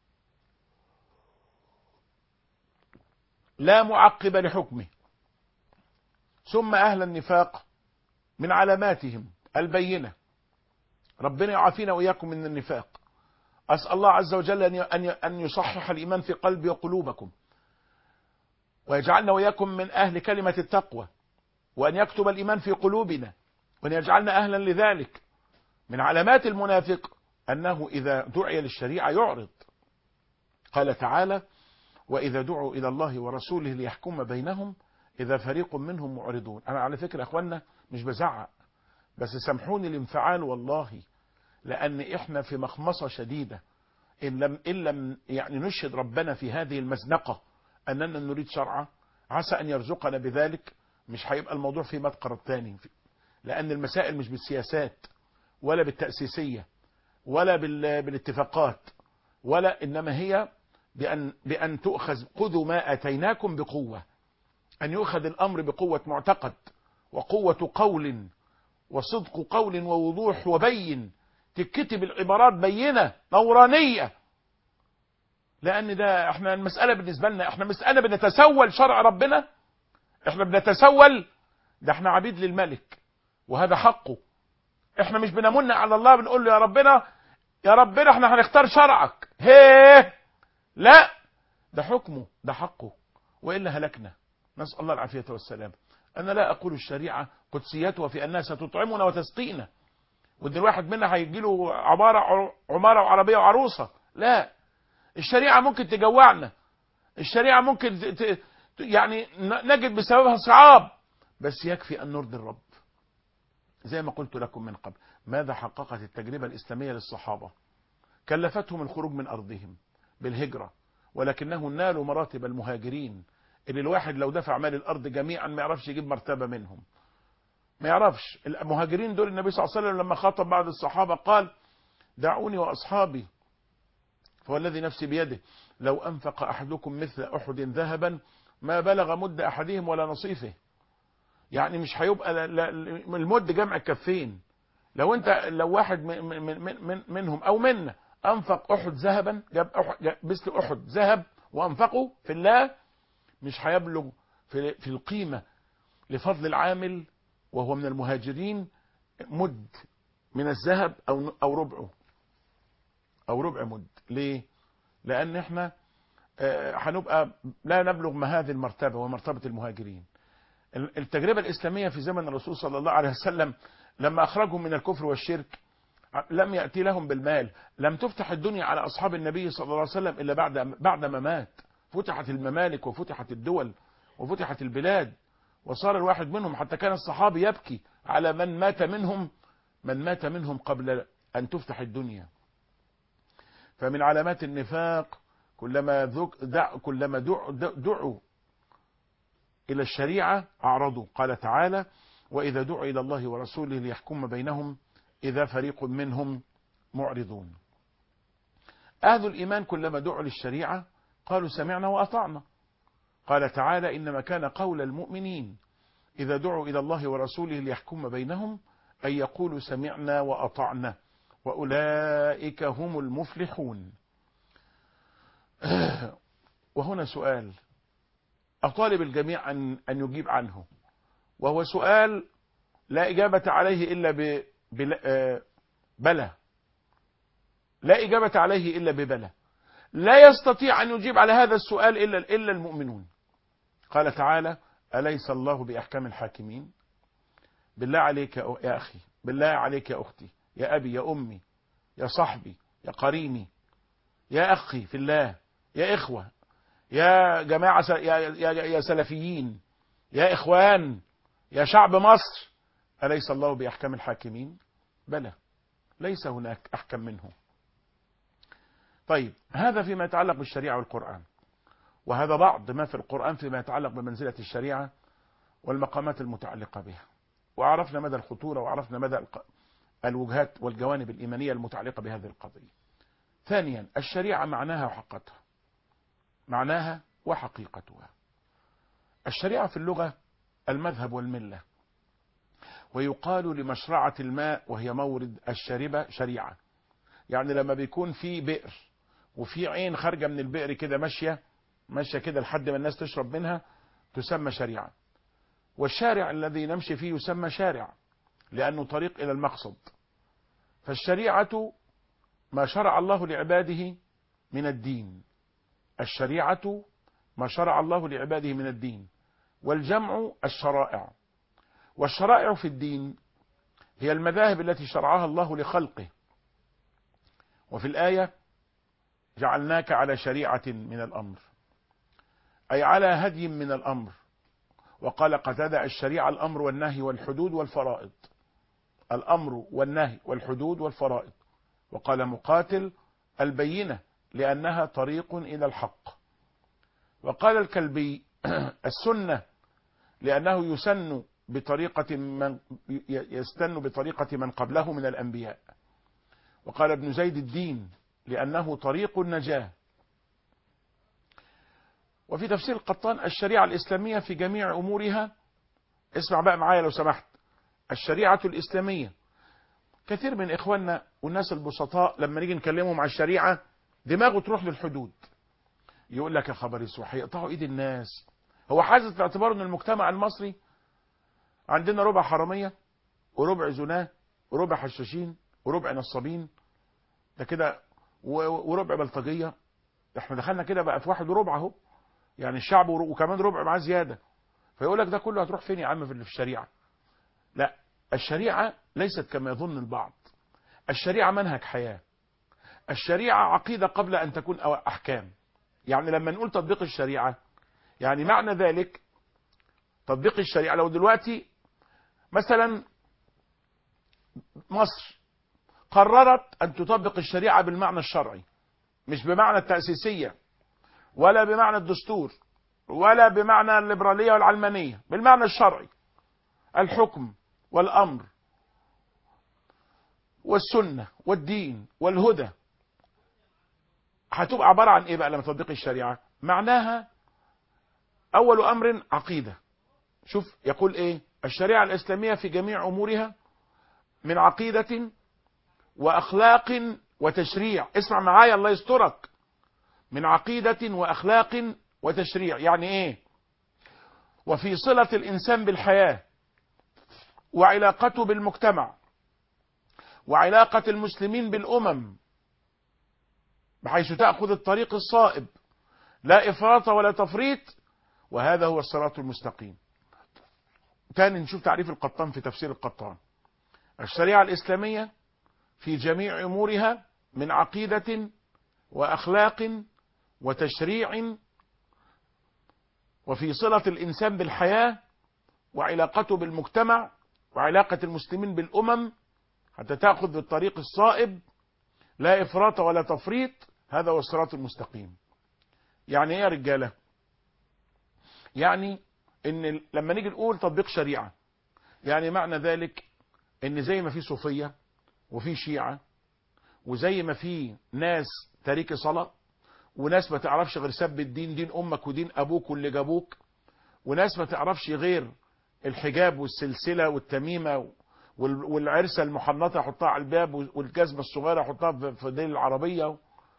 لا معقب لحكمه ثم أهل النفاق من علاماتهم البينة ربنا يعافينا وإياكم من النفاق أسأل الله عز وجل أن يصحح الإيمان في قلبي وقلوبكم ويجعلنا وإياكم من أهل كلمة التقوى وأن يكتب الإيمان في قلوبنا وأن يجعلنا أهلا لذلك من علامات المنافق أنه إذا دعي للشريعة يعرض قال تعالى وإذا دعوا إلى الله ورسوله ليحكم بينهم إذا فريق منهم معرضون أنا على فكرة يا أخوانا مش بزعق بس سامحوني الانفعال والله لأن إحنا في مخمصة شديدة إن لم, إن لم يعني نشهد ربنا في هذه المزنقة أننا نريد شرعه عسى أن يرزقنا بذلك مش هيبقى الموضوع في مدقر الثاني لأن المسائل مش بالسياسات ولا بالتأسيسية ولا بال- بالاتفاقات ولا إنما هي بأن, بأن تؤخذ خذوا ما أتيناكم بقوة أن يؤخذ الأمر بقوة معتقد وقوة قول وصدق قول ووضوح وبين تكتب العبارات بينة نورانية لأن ده احنا المسألة بالنسبة لنا احنا مسألة بنتسول شرع ربنا احنا بنتسول ده احنا عبيد للملك وهذا حقه احنا مش بنمن على الله بنقول له يا ربنا يا ربنا احنا هنختار شرعك هيه لا ده حكمه ده حقه وإلا هلكنا نسأل الله العافية والسلام أنا لا أقول الشريعة قدسيتها في أنها ستطعمنا وتسقينا وإن الواحد منا هيجي له عبارة عمارة وعربية وعروسة لا الشريعة ممكن تجوعنا الشريعة ممكن ت... ت... يعني ن- نجد بسببها صعاب بس يكفي أن نرضي الرب زي ما قلت لكم من قبل ماذا حققت التجربة الإسلامية للصحابة كلفتهم الخروج من أرضهم بالهجرة ولكنهم نالوا مراتب المهاجرين اللي الواحد لو دفع مال الأرض جميعا ما يعرفش يجيب مرتبة منهم ما يعرفش المهاجرين دول النبي صلى الله عليه وسلم لما خاطب بعض الصحابة قال دعوني وأصحابي فوالذي نفسي بيده لو أنفق أحدكم مثل أحد ذهبا ما بلغ مد أحدهم ولا نصيفه يعني مش هيبقى لا- لا- المد جمع الكفين لو انت لو واحد من من من من منهم او منا انفق احد ذهبا جاب أحد جاب مثل احد ذهب وانفقه في الله مش هيبلغ في في القيمه لفضل العامل وهو من المهاجرين مد من الذهب او او ربعه او ربع مد ليه لان احنا آه، هنبقى لا نبلغ ما هذه المرتبه ومرتبه المهاجرين التجربة الإسلامية في زمن الرسول صلى الله عليه وسلم لما أخرجهم من الكفر والشرك لم يأتي لهم بالمال لم تفتح الدنيا على أصحاب النبي صلى الله عليه وسلم إلا بعد بعد ما مات فتحت الممالك وفتحت الدول وفتحت البلاد وصار الواحد منهم حتى كان الصحابي يبكي على من مات منهم من مات منهم قبل أن تفتح الدنيا فمن علامات النفاق كلما ذك دع كلما دع دعوا إلى الشريعة أعرضوا قال تعالى وإذا دعوا إلى الله ورسوله ليحكم بينهم إذا فريق منهم معرضون أهل الإيمان كلما دعوا للشريعة قالوا سمعنا وأطعنا قال تعالى إنما كان قول المؤمنين إذا دعوا إلى الله ورسوله ليحكم بينهم أن يقولوا سمعنا وأطعنا وأولئك هم المفلحون وهنا سؤال أطالب الجميع أن, أن يجيب عنه وهو سؤال لا إجابة عليه إلا ب بل- آه، بلى لا إجابة عليه إلا ببلى لا يستطيع أن يجيب على هذا السؤال إلا إلا المؤمنون قال تعالى أليس الله بأحكام الحاكمين بالله عليك يا يا أخي بالله عليك يا أختي يا أبي يا أمي يا صاحبي يا قريني يا أخي في الله يا إخوة يا جماعة س- يا, يا, يا سلفيين يا إخوان يا شعب مصر أليس الله بأحكام الحاكمين بلى ليس هناك أحكم منه طيب هذا فيما يتعلق بالشريعة والقرآن وهذا بعض ما في القرآن فيما يتعلق بمنزلة الشريعة والمقامات المتعلقة بها وعرفنا مدى الخطورة وعرفنا مدى الق- الوجهات والجوانب الإيمانية المتعلقة بهذه القضية ثانيا الشريعة معناها وحقتها معناها وحقيقتها الشريعة في اللغة المذهب والملة ويقال لمشرعة الماء وهي مورد الشربة شريعة يعني لما بيكون في بئر وفي عين خارجة من البئر كده ماشية ماشية كده لحد ما الناس تشرب منها تسمى شريعة والشارع الذي نمشي فيه يسمى شارع لأنه طريق إلى المقصد فالشريعة ما شرع الله لعباده من الدين الشريعة ما شرع الله لعباده من الدين والجمع الشرائع والشرائع في الدين هي المذاهب التي شرعها الله لخلقه وفي الآية جعلناك على شريعة من الأمر أي على هدي من الأمر وقال قتادة الشريعة الأمر والنهي والحدود والفرائض الأمر والنهي والحدود والفرائض وقال مقاتل البينة لأنها طريق إلى الحق وقال الكلبي السنة لأنه يسن بطريقة من يستن بطريقة من قبله من الأنبياء وقال ابن زيد الدين لأنه طريق النجاة وفي تفسير القطان الشريعة الإسلامية في جميع أمورها اسمع بقى معايا لو سمحت الشريعة الإسلامية كثير من إخواننا والناس البسطاء لما نيجي نكلمهم على الشريعة دماغه تروح للحدود يقول لك يا خبر اسود هيقطعوا ايد الناس هو حاسس في اعتباره ان المجتمع المصري عندنا ربع حراميه وربع زناه وربع حشاشين وربع نصابين ده كده وربع بلطجيه احنا دخلنا كده بقى في واحد وربع اهو يعني الشعب وكمان ربع معاه زياده فيقول لك ده كله هتروح فين يا عم في الشريعه لا الشريعه ليست كما يظن البعض الشريعه منهج حياه الشريعه عقيده قبل ان تكون احكام يعني لما نقول تطبيق الشريعه يعني معنى ذلك تطبيق الشريعه لو دلوقتي مثلا مصر قررت ان تطبق الشريعه بالمعنى الشرعي مش بمعنى التاسيسيه ولا بمعنى الدستور ولا بمعنى الليبراليه والعلمانيه بالمعنى الشرعي الحكم والامر والسنه والدين والهدى هتبقى عباره عن ايه بقى لما تطبيق الشريعه معناها اول امر عقيده شوف يقول ايه الشريعه الاسلاميه في جميع امورها من عقيده واخلاق وتشريع اسمع معايا الله يسترك من عقيده واخلاق وتشريع يعني ايه وفي صله الانسان بالحياه وعلاقته بالمجتمع وعلاقه المسلمين بالامم بحيث تاخذ الطريق الصائب لا افراط ولا تفريط وهذا هو الصراط المستقيم تاني نشوف تعريف القطان في تفسير القطان الشريعة الإسلامية في جميع أمورها من عقيدة وأخلاق وتشريع وفي صلة الإنسان بالحياة وعلاقته بالمجتمع وعلاقة المسلمين بالأمم حتى تأخذ بالطريق الصائب لا إفراط ولا تفريط هذا هو الصراط المستقيم يعني ايه يا رجاله يعني ان لما نيجي نقول تطبيق شريعه يعني معنى ذلك ان زي ما في صوفيه وفي شيعه وزي ما في ناس تاريك صلاه وناس ما تعرفش غير سب الدين دين امك ودين ابوك واللي جابوك وناس ما تعرفش غير الحجاب والسلسله والتميمه والعرسه المحنطه يحطها على الباب والجزمه الصغيره يحطها في ديل العربيه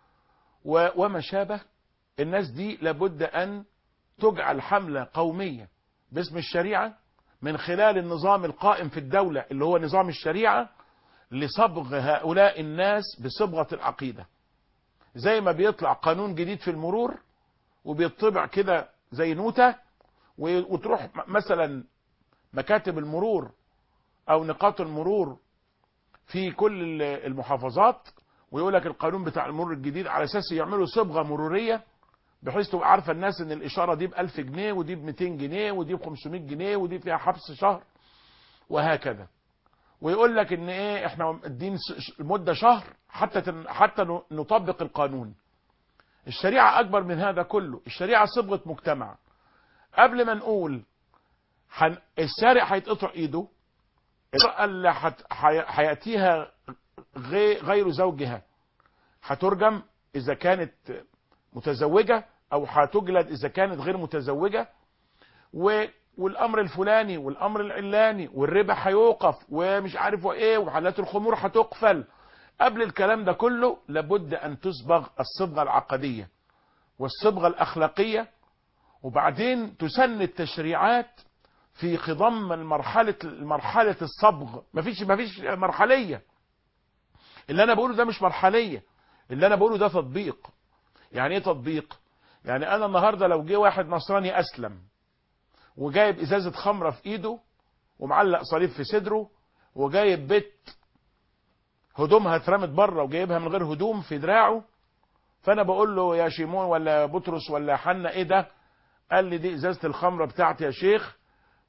وما شابه الناس دي لابد ان تجعل حمله قوميه باسم الشريعه من خلال النظام القائم في الدوله اللي هو نظام الشريعه لصبغ هؤلاء الناس بصبغه العقيده زي ما بيطلع قانون جديد في المرور وبيطبع كده زي نوته وتروح مثلا مكاتب المرور او نقاط المرور في كل المحافظات ويقول لك القانون بتاع المرور الجديد على اساس يعملوا صبغه مروريه بحيث تبقى عارفه الناس ان الاشاره دي ب 1000 جنيه ودي ب 200 جنيه ودي ب 500 جنيه ودي فيها حبس شهر وهكذا ويقول لك ان ايه احنا مدين مده شهر حتى حتى نطبق القانون الشريعه اكبر من هذا كله الشريعه صبغه مجتمع قبل ما نقول حن... السارق هيتقطع ايده المرأة اللي حت... هيأتيها غي... غير زوجها هترجم إذا كانت متزوجة أو هتجلد إذا كانت غير متزوجة و... والأمر الفلاني والأمر العلاني والربا هيوقف ومش عارف وإيه وحالات الخمور هتقفل قبل الكلام ده كله لابد أن تصبغ الصبغة العقدية والصبغة الأخلاقية وبعدين تسن التشريعات في خضم المرحلة مرحلة الصبغ مفيش مفيش مرحلية اللي انا بقوله ده مش مرحلية اللي انا بقوله ده تطبيق يعني ايه تطبيق يعني انا النهاردة لو جه واحد نصراني اسلم وجايب ازازة خمرة في ايده ومعلق صليب في صدره وجايب بيت هدومها اترمت بره وجايبها من غير هدوم في دراعه فانا بقول له يا شيمون ولا بطرس ولا حنا ايه ده قال لي دي ازازة الخمرة بتاعتي يا شيخ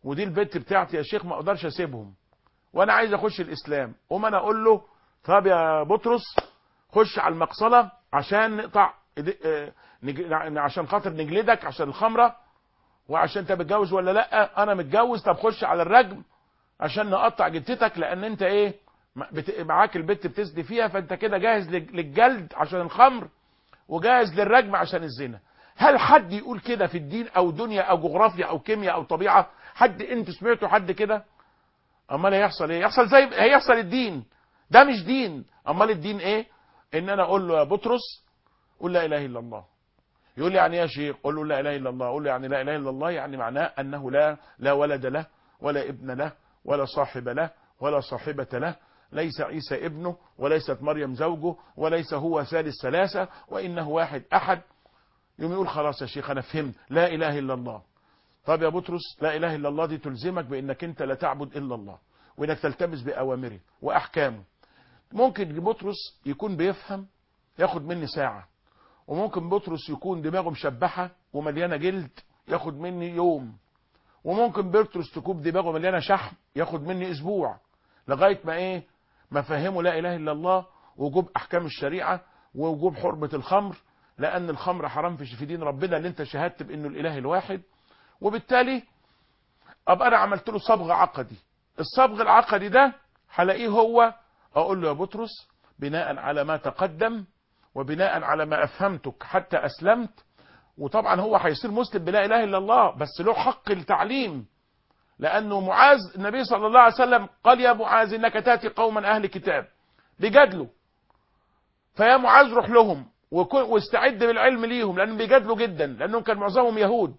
ودي البت بتاعتي يا شيخ ما اقدرش اسيبهم وانا عايز اخش الاسلام قوم انا اقول له طب يا بطرس خش على المقصله عشان نقطع إيدي- آه، نج- عشان خاطر نجلدك عشان الخمره وعشان انت متجوز ولا لا انا متجوز طب خش على الرجم عشان نقطع جتتك لان انت ايه م- بت- معاك البت بتسدي فيها فانت كده جاهز لل- للجلد عشان الخمر وجاهز للرجم عشان الزنا هل حد يقول كده في الدين او دنيا او جغرافيا او كيمياء او طبيعه حد انت سمعتوا حد كده امال هيحصل ايه يحصل زي هيحصل الدين ده مش دين امال الدين ايه ان انا اقول له يا بطرس قول لا اله الا الله يقول لي يعني إيه يا شيخ قول له لا اله الا الله قول له يعني لا اله الا الله يعني معناه انه لا لا ولد له ولا ابن له ولا صاحب له ولا صاحبة له ليس عيسى ابنه وليست مريم زوجه وليس هو ثالث ثلاثة وإنه واحد أحد يوم يقول خلاص يا شيخ أنا فهمت لا إله إلا الله طب يا بطرس لا إله إلا الله دي تلزمك بأنك أنت لا تعبد إلا الله وإنك تلتمس بأوامره وأحكامه ممكن بطرس يكون بيفهم ياخد مني ساعة وممكن بطرس يكون دماغه مشبحة ومليانة جلد ياخد مني يوم وممكن بطرس تكون دماغه مليانة شحم ياخد مني اسبوع لغاية ما ايه ما فهموا لا اله الا الله وجوب احكام الشريعة ووجوب حرمة الخمر لان الخمر حرام في في دين ربنا اللي انت شهدت بانه الاله الواحد وبالتالي ابقى انا عملت له صبغ عقدي الصبغ العقدي ده هلاقيه هو اقول له يا بطرس بناء على ما تقدم وبناء على ما افهمتك حتى اسلمت وطبعا هو هيصير مسلم بلا اله الا الله بس له حق التعليم لانه معاذ النبي صلى الله عليه وسلم قال يا معاذ انك تاتي قوما اهل كتاب بيجادلوا فيا معاذ روح لهم وكن- واستعد بالعلم ليهم لانهم بيجادلوا جدا لانهم كان معظمهم يهود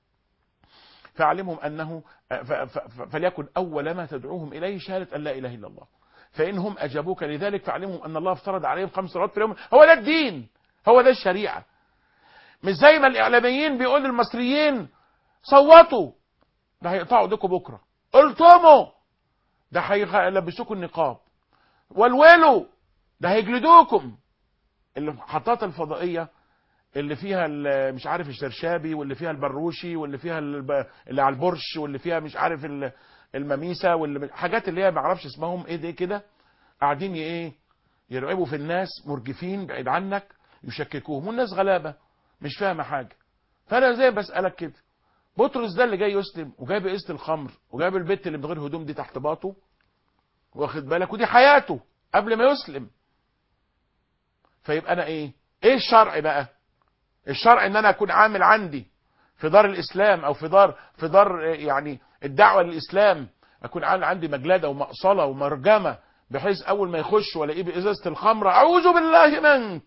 فاعلمهم انه ف- ف- ف- فليكن اول ما تدعوهم اليه شهاده ان لا اله الا الله فانهم اجابوك لذلك فاعلمهم ان الله افترض عليهم خمس صلوات في اليوم هو ده الدين هو ده الشريعه مش زي ما الاعلاميين بيقول للمصريين صوتوا ده هيقطعوا ايديكم بكره قلتموا ده هيلبسوكم النقاب والولوا ده هيجلدوكم المحطات الفضائيه اللي فيها ال- مش عارف الشرشابي واللي فيها البروشي واللي فيها الب- اللي على البرش واللي فيها مش عارف ال- المميسه واللي حاجات اللي هي ما اعرفش اسمهم ايه دي كده قاعدين ي- ايه يرعبوا في الناس مرجفين بعيد عنك يشككوهم والناس غلابه مش فاهمه حاجه فانا زي بسالك كده بطرس ده اللي جاي يسلم وجايب قسط الخمر وجايب البت اللي من غير هدوم دي تحت باطه واخد بالك ودي حياته قبل ما يسلم فيبقى انا ايه ايه الشرع بقى الشرع ان انا اكون عامل عندي في دار الاسلام او في دار في دار آه، يعني الدعوه للاسلام اكون عامل عندي مجلده ومقصله ومرجمه بحيث اول ما يخش والاقيه بازازه الخمره اعوذ بالله منك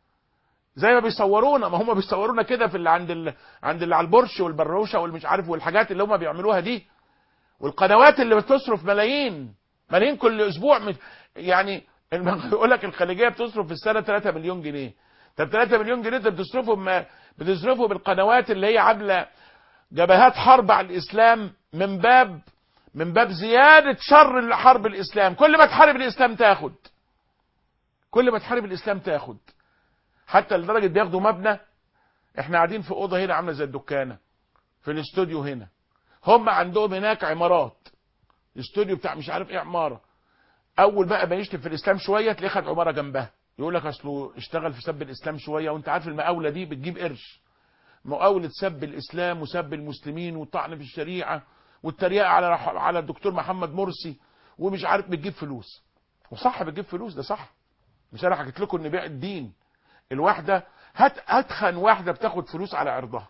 زي ما بيصورونا ما هم بيصورونا كده في اللي عند ال... عند اللي على البرش والبروشه والمش عارف والحاجات اللي هم بيعملوها دي والقنوات اللي بتصرف ملايين ملايين كل اسبوع من... يعني الم- يقول لك الخليجيه بتصرف في السنه 3 مليون جنيه طب 3 مليون جنيه انت بتصرفهم ما بتصرفوا بالقنوات اللي هي عامله جبهات حرب على الاسلام من باب من باب زياده شر حرب الاسلام كل ما تحارب الاسلام تاخد كل ما تحارب الاسلام تاخد حتى لدرجه بياخدوا مبنى احنا قاعدين في اوضه هنا عامله زي الدكانه في الاستوديو هنا هم عندهم هناك عمارات الاستوديو بتاع مش عارف ايه عماره اول بقى ما يشتم في الاسلام شويه تلاقيه خد عماره جنبها يقول لك اصله اشتغل في سب الاسلام شويه وانت عارف المقاوله دي بتجيب قرش مقاوله سب الاسلام وسب المسلمين والطعن في الشريعه والتريقه على على الدكتور محمد مرسي ومش عارف بتجيب فلوس وصح بتجيب فلوس ده صح مش انا حكيت لكم ان بيع الدين الواحده هات اتخن واحده بتاخد فلوس على عرضها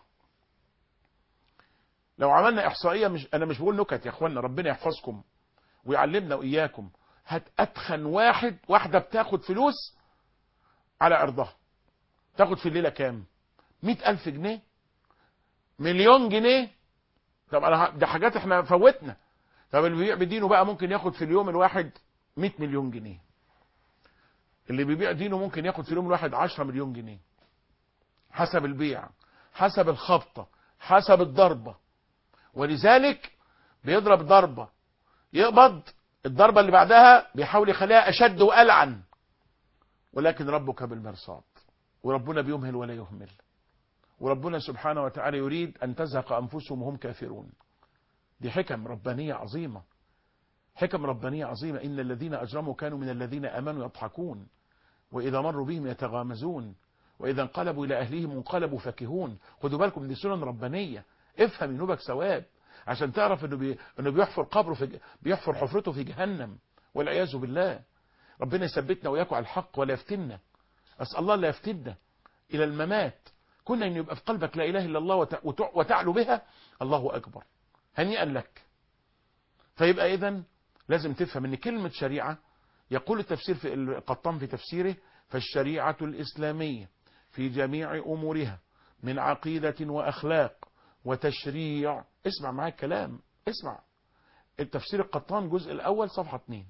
لو عملنا احصائيه مش انا مش بقول نكت يا اخوانا ربنا يحفظكم ويعلمنا واياكم هات اتخن واحد واحده بتاخد فلوس على عرضها تاخد في الليله كام مئة ألف جنيه مليون جنيه طب انا ه- ده حاجات احنا فوتنا طب اللي بيبيع بدينه بقى ممكن ياخد في اليوم الواحد 100 مليون جنيه اللي بيبيع دينه ممكن ياخد في اليوم الواحد 10 مليون جنيه حسب البيع حسب الخبطة حسب الضربة ولذلك بيضرب ضربة يقبض الضربة اللي بعدها بيحاول يخليها أشد وألعن ولكن ربك بالمرصاد وربنا بيمهل ولا يهمل وربنا سبحانه وتعالى يريد أن تزهق أنفسهم وهم كافرون دي حكم ربانية عظيمة حكم ربانية عظيمة إن الذين أجرموا كانوا من الذين آمنوا يضحكون وإذا مروا بهم يتغامزون وإذا انقلبوا إلى أهلهم انقلبوا فكهون خدوا بالكم دي سنن ربانية افهم ينوبك ثواب عشان تعرف انه بي... انه بيحفر قبره في بيحفر حفرته في جهنم والعياذ بالله ربنا يثبتنا وياكم على الحق ولا يفتنا اسال الله لا يفتنا الى الممات كنا ان يبقى في قلبك لا اله الا الله وت... وت... وتعلو بها الله اكبر هنيئا لك فيبقى اذا لازم تفهم ان كلمه شريعه يقول التفسير في القطان في تفسيره فالشريعه الاسلاميه في جميع امورها من عقيده واخلاق وتشريع اسمع معايا الكلام اسمع التفسير القطان الجزء الأول صفحة 2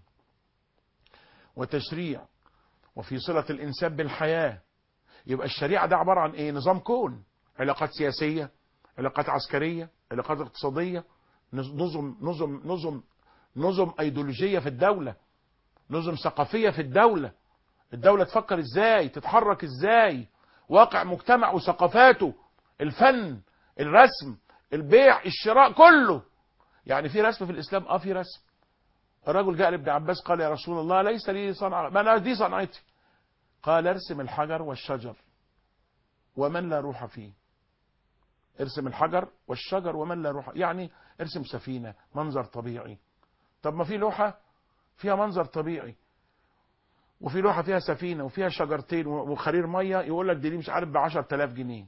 وتشريع وفي صلة الإنسان بالحياة يبقى الشريعة ده عبارة عن إيه نظام كون علاقات سياسية علاقات عسكرية علاقات اقتصادية نظم نظم نظم نظم أيديولوجية في الدولة نظم ثقافية في الدولة الدولة تفكر ازاي تتحرك ازاي واقع مجتمع وثقافاته الفن الرسم البيع الشراء كله يعني في رسم في الاسلام اه في رسم الرجل جاء لابن عباس قال يا رسول الله ليس لي صنعه ما انا دي صنعتي قال ارسم الحجر والشجر ومن لا روح فيه ارسم الحجر والشجر ومن لا روح يعني ارسم سفينه منظر طبيعي طب ما في لوحه فيها منظر طبيعي وفي لوحه فيها سفينه وفيها شجرتين وخرير ميه يقول لك دي مش عارف ب 10000 جنيه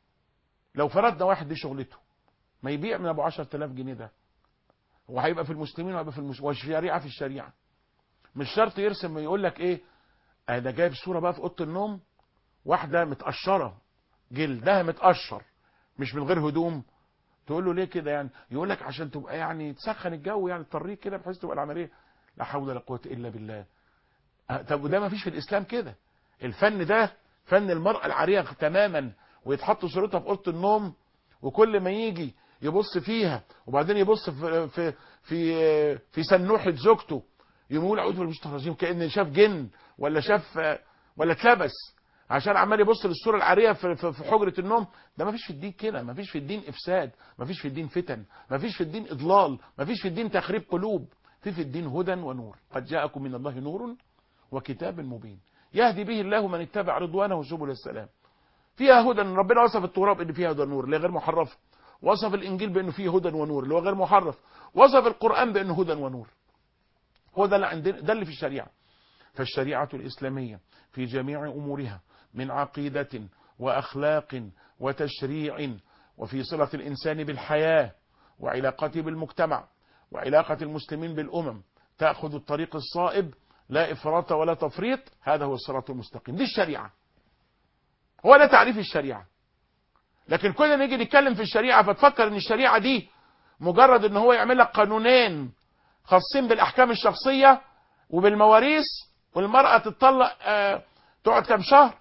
لو فرضنا واحد دي شغلته ما يبيع من ابو 10000 جنيه ده وهيبقى في المسلمين وهيبقى في المسلمين والشريعه في الشريعه مش شرط يرسم يقول لك ايه انا جايب صوره بقى في اوضه النوم واحده متقشره جلدها متقشر مش من غير هدوم تقول له ليه كده يعني يقول لك عشان تبقى يعني تسخن الجو يعني تطريق كده بحيث تبقى العمليه لا حول ولا قوه الا بالله طب وده ما فيش في الاسلام كده الفن ده فن المرأة العارية تماما ويتحط صورتها في اوضه النوم وكل ما يجي يبص فيها وبعدين يبص في في في, في سنوحه زوجته يقول اعوذ بالله من الشيطان الرجيم كان شاف جن ولا شاف ولا اتلبس عشان عمال يبص للصوره العاريه في, في, في حجره النوم ده ما فيش في الدين كده ما فيش في الدين افساد ما فيش في الدين فتن ما فيش في الدين اضلال ما فيش في الدين تخريب قلوب في في الدين هدى ونور قد جاءكم من الله نور وكتاب مبين يهدي به الله من اتبع رضوانه سبل السلام فيها هدى ربنا وصف التوراة بان فيها هدى ونور اللي غير محرفه وصف الانجيل بانه فيه هدى ونور اللي هو غير محرف وصف القران بانه هدى ونور هو ده اللي عندنا ده اللي في الشريعه فالشريعه الاسلاميه في جميع امورها من عقيده واخلاق وتشريع وفي صله الانسان بالحياه وعلاقته بالمجتمع وعلاقه المسلمين بالامم تاخذ الطريق الصائب لا افراط ولا تفريط هذا هو الصراط المستقيم دي الشريعه هو ده تعريف الشريعه لكن كل ما نيجي نتكلم في الشريعه فتفكر ان الشريعه دي مجرد ان هو يعمل لك قانونين خاصين بالاحكام الشخصيه وبالمواريث والمراه تتطلق آه تقعد كام شهر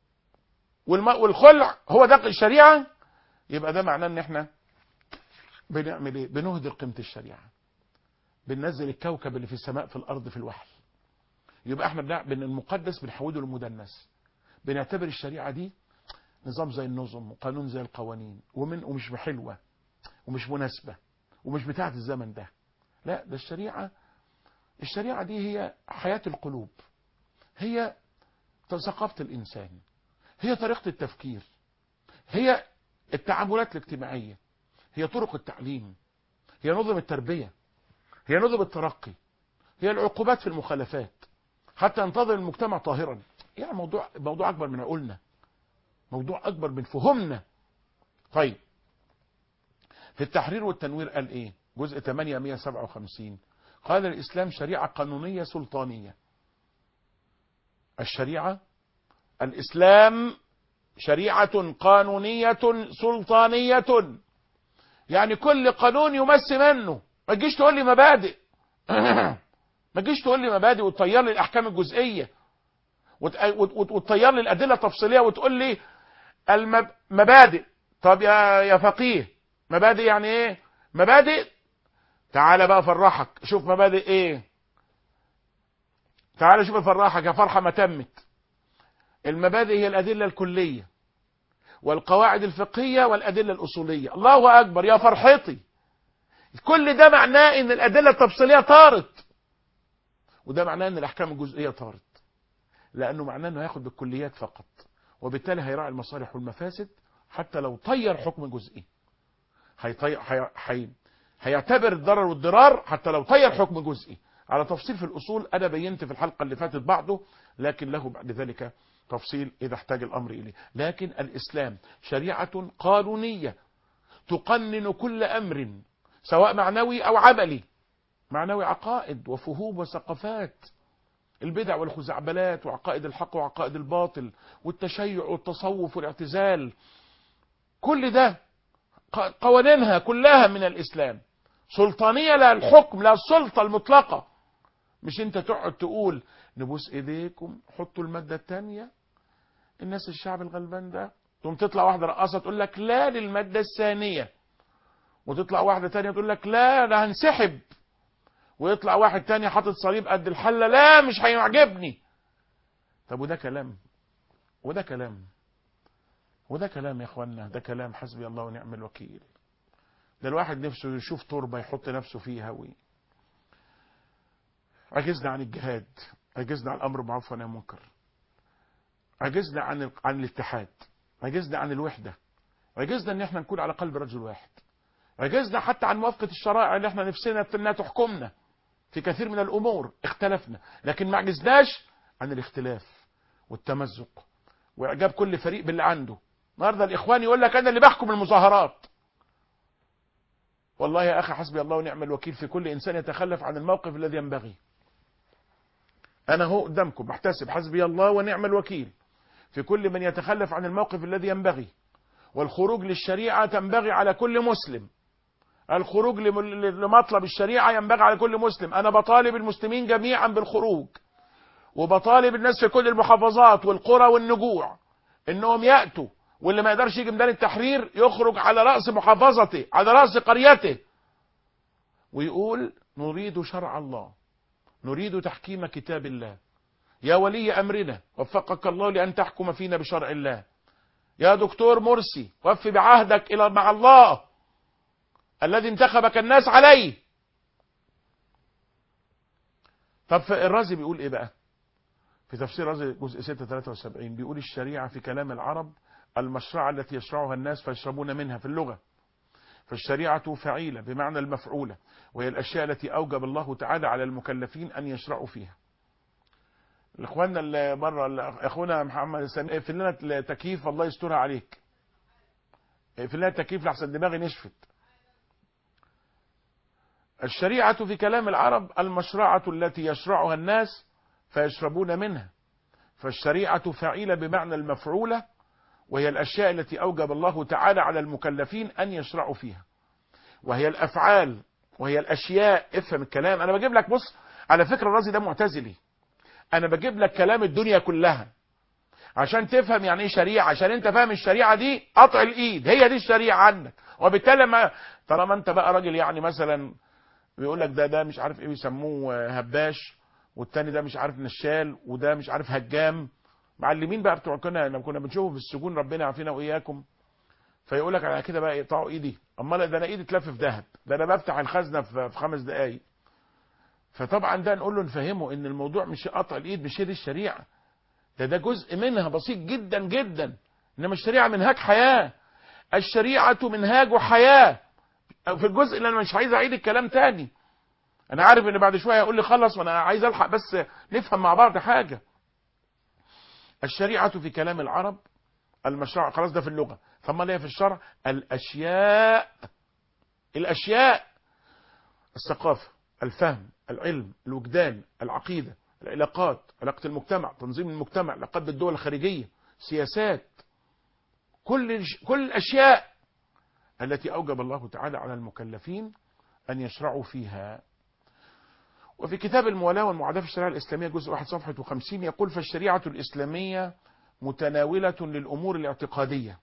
والخلع هو ده الشريعه يبقى ده معناه ان احنا بنعمل ايه بنهدر قيمه الشريعه بننزل الكوكب اللي في السماء في الارض في الوحي يبقى احنا بن المقدس بنحوله للمدنس بنعتبر الشريعه دي نظام زي النظم وقانون زي القوانين ومن ومش حلوه ومش مناسبه ومش بتاعه الزمن ده لا ده الشريعه الشريعه دي هي حياه القلوب هي ثقافه الانسان هي طريقه التفكير هي التعاملات الاجتماعيه هي طرق التعليم هي نظم التربيه هي نظم الترقي هي العقوبات في المخالفات حتى ينتظر المجتمع طاهرا يعني موضوع موضوع اكبر من عقولنا موضوع اكبر من فهمنا طيب في التحرير والتنوير قال ايه جزء 8 157 قال الاسلام شريعه قانونيه سلطانيه الشريعه الاسلام شريعه قانونيه سلطانيه يعني كل قانون يمس منه ما تجيش تقول لي مبادئ ما تجيش تقول لي مبادئ وتطير لي الاحكام الجزئيه وتطير لي الادله التفصيليه وتقول لي المبادئ طب يا يا فقيه مبادئ يعني ايه مبادئ تعالى بقى فرحك شوف مبادئ ايه تعالى شوف افرحك يا فرحه ما تمت المبادئ هي الادله الكليه والقواعد الفقهيه والادله الاصوليه الله اكبر يا فرحتي كل ده معناه ان الادله التفصيليه طارت وده معناه ان الاحكام الجزئيه طارت لانه معناه انه هياخد بالكليات فقط وبالتالي هيراعي المصالح والمفاسد حتى لو طير حكم جزئي هيطير هي... هي... هيعتبر الضرر والضرار حتى لو طير حكم جزئي على تفصيل في الاصول انا بينت في الحلقه اللي فاتت بعضه لكن له بعد ذلك تفصيل اذا احتاج الامر اليه لكن الاسلام شريعه قانونيه تقنن كل امر سواء معنوي او عملي معنوي عقائد وفهوم وثقافات البدع والخزعبلات وعقائد الحق وعقائد الباطل والتشيع والتصوف والاعتزال كل ده قوانينها كلها من الإسلام سلطانية لا الحكم لا السلطة المطلقة مش انت تقعد تقول نبوس ايديكم حطوا المادة الثانية الناس الشعب الغلبان ده تقوم تطلع واحدة رقاصة تقول لك لا للمادة الثانية وتطلع واحدة تانية تقول لك لا ده هنسحب ويطلع واحد تاني حاطط صليب قد الحلة لا مش هيعجبني طب وده كلام وده كلام وده كلام يا اخوانا ده كلام حسبي الله ونعم الوكيل ده الواحد نفسه يشوف تربة يحط نفسه فيها وي عجزنا عن الجهاد عجزنا عن الامر بالمعروف والنهي عن المنكر عجزنا عن عن الاتحاد عجزنا عن الوحدة عجزنا ان احنا نكون على قلب رجل واحد عجزنا حتى عن موافقة الشرائع اللي احنا نفسنا انها تحكمنا في كثير من الامور اختلفنا لكن ما عجزناش عن الاختلاف والتمزق واعجاب كل فريق باللي عنده النهارده الاخوان يقول لك انا اللي بحكم المظاهرات والله يا اخي حسبي الله ونعم الوكيل في كل انسان يتخلف عن الموقف الذي ينبغي انا هو قدامكم بحتسب حسبي الله ونعم الوكيل في كل من يتخلف عن الموقف الذي ينبغي والخروج للشريعه تنبغي على كل مسلم الخروج لمطلب الشريعه ينبغي على كل مسلم انا بطالب المسلمين جميعا بالخروج وبطالب الناس في كل المحافظات والقرى والنجوع انهم ياتوا واللي ما يقدرش يجي ميدان التحرير يخرج على راس محافظته على راس قريته ويقول نريد شرع الله نريد تحكيم كتاب الله يا ولي امرنا وفقك الله لان تحكم فينا بشرع الله يا دكتور مرسي وف بعهدك الى مع الله الذي انتخبك الناس عليه طب الرازي بيقول ايه بقى في تفسير رازي جزء 6 73 بيقول الشريعه في كلام العرب المشرعة التي يشرعها الناس فيشربون منها في اللغة فالشريعة فعيلة بمعنى المفعولة وهي الأشياء التي أوجب الله تعالى على المكلفين أن يشرعوا فيها الإخواننا اللي بره أخونا محمد سامي اقفل لنا التكييف الله يسترها عليك اقفل لنا التكييف لحسن دماغي نشفت الشريعة في كلام العرب المشرعة التي يشرعها الناس فيشربون منها فالشريعة فعيلة بمعنى المفعولة وهي الأشياء التي أوجب الله تعالى على المكلفين أن يشرعوا فيها وهي الأفعال وهي الأشياء افهم الكلام أنا بجيب لك بص على فكرة الرازي ده معتزلي أنا بجيب لك كلام الدنيا كلها عشان تفهم يعني ايه شريعة عشان انت فاهم الشريعة دي قطع الايد هي دي الشريعة عندك وبالتالي ما طالما انت بقى راجل يعني مثلا بيقول لك ده ده مش عارف ايه بيسموه هباش والتاني ده مش عارف نشال وده مش عارف هجام معلمين بقى بتوع كنا لما كنا بنشوفه في السجون ربنا يعافينا واياكم فيقول لك على كده بقى يقطعوا ايدي امال ده انا ايدي اتلف في ذهب ده انا بفتح الخزنه في خمس دقائق فطبعا ده نقول له نفهمه ان الموضوع مش قطع الايد مش هي دي الشريعه ده ده جزء منها بسيط جدا جدا انما الشريعه منهاج حياه الشريعه منهاج حياه في الجزء اللي انا مش عايز اعيد الكلام تاني انا عارف ان بعد شويه هيقول لي خلص وانا عايز الحق بس نفهم مع بعض حاجه الشريعة في كلام العرب المشروع خلاص ده في اللغة ثم ليه في الشرع الأشياء الأشياء الثقافة الفهم العلم الوجدان العقيدة العلاقات علاقة المجتمع تنظيم المجتمع علاقات بالدول الخارجية سياسات كل كل الأشياء التي أوجب الله تعالى على المكلفين أن يشرعوا فيها وفي كتاب المولاة والمعاداة في الشريعة الإسلامية جزء واحد صفحة 50 يقول فالشريعة الإسلامية متناولة للأمور الاعتقادية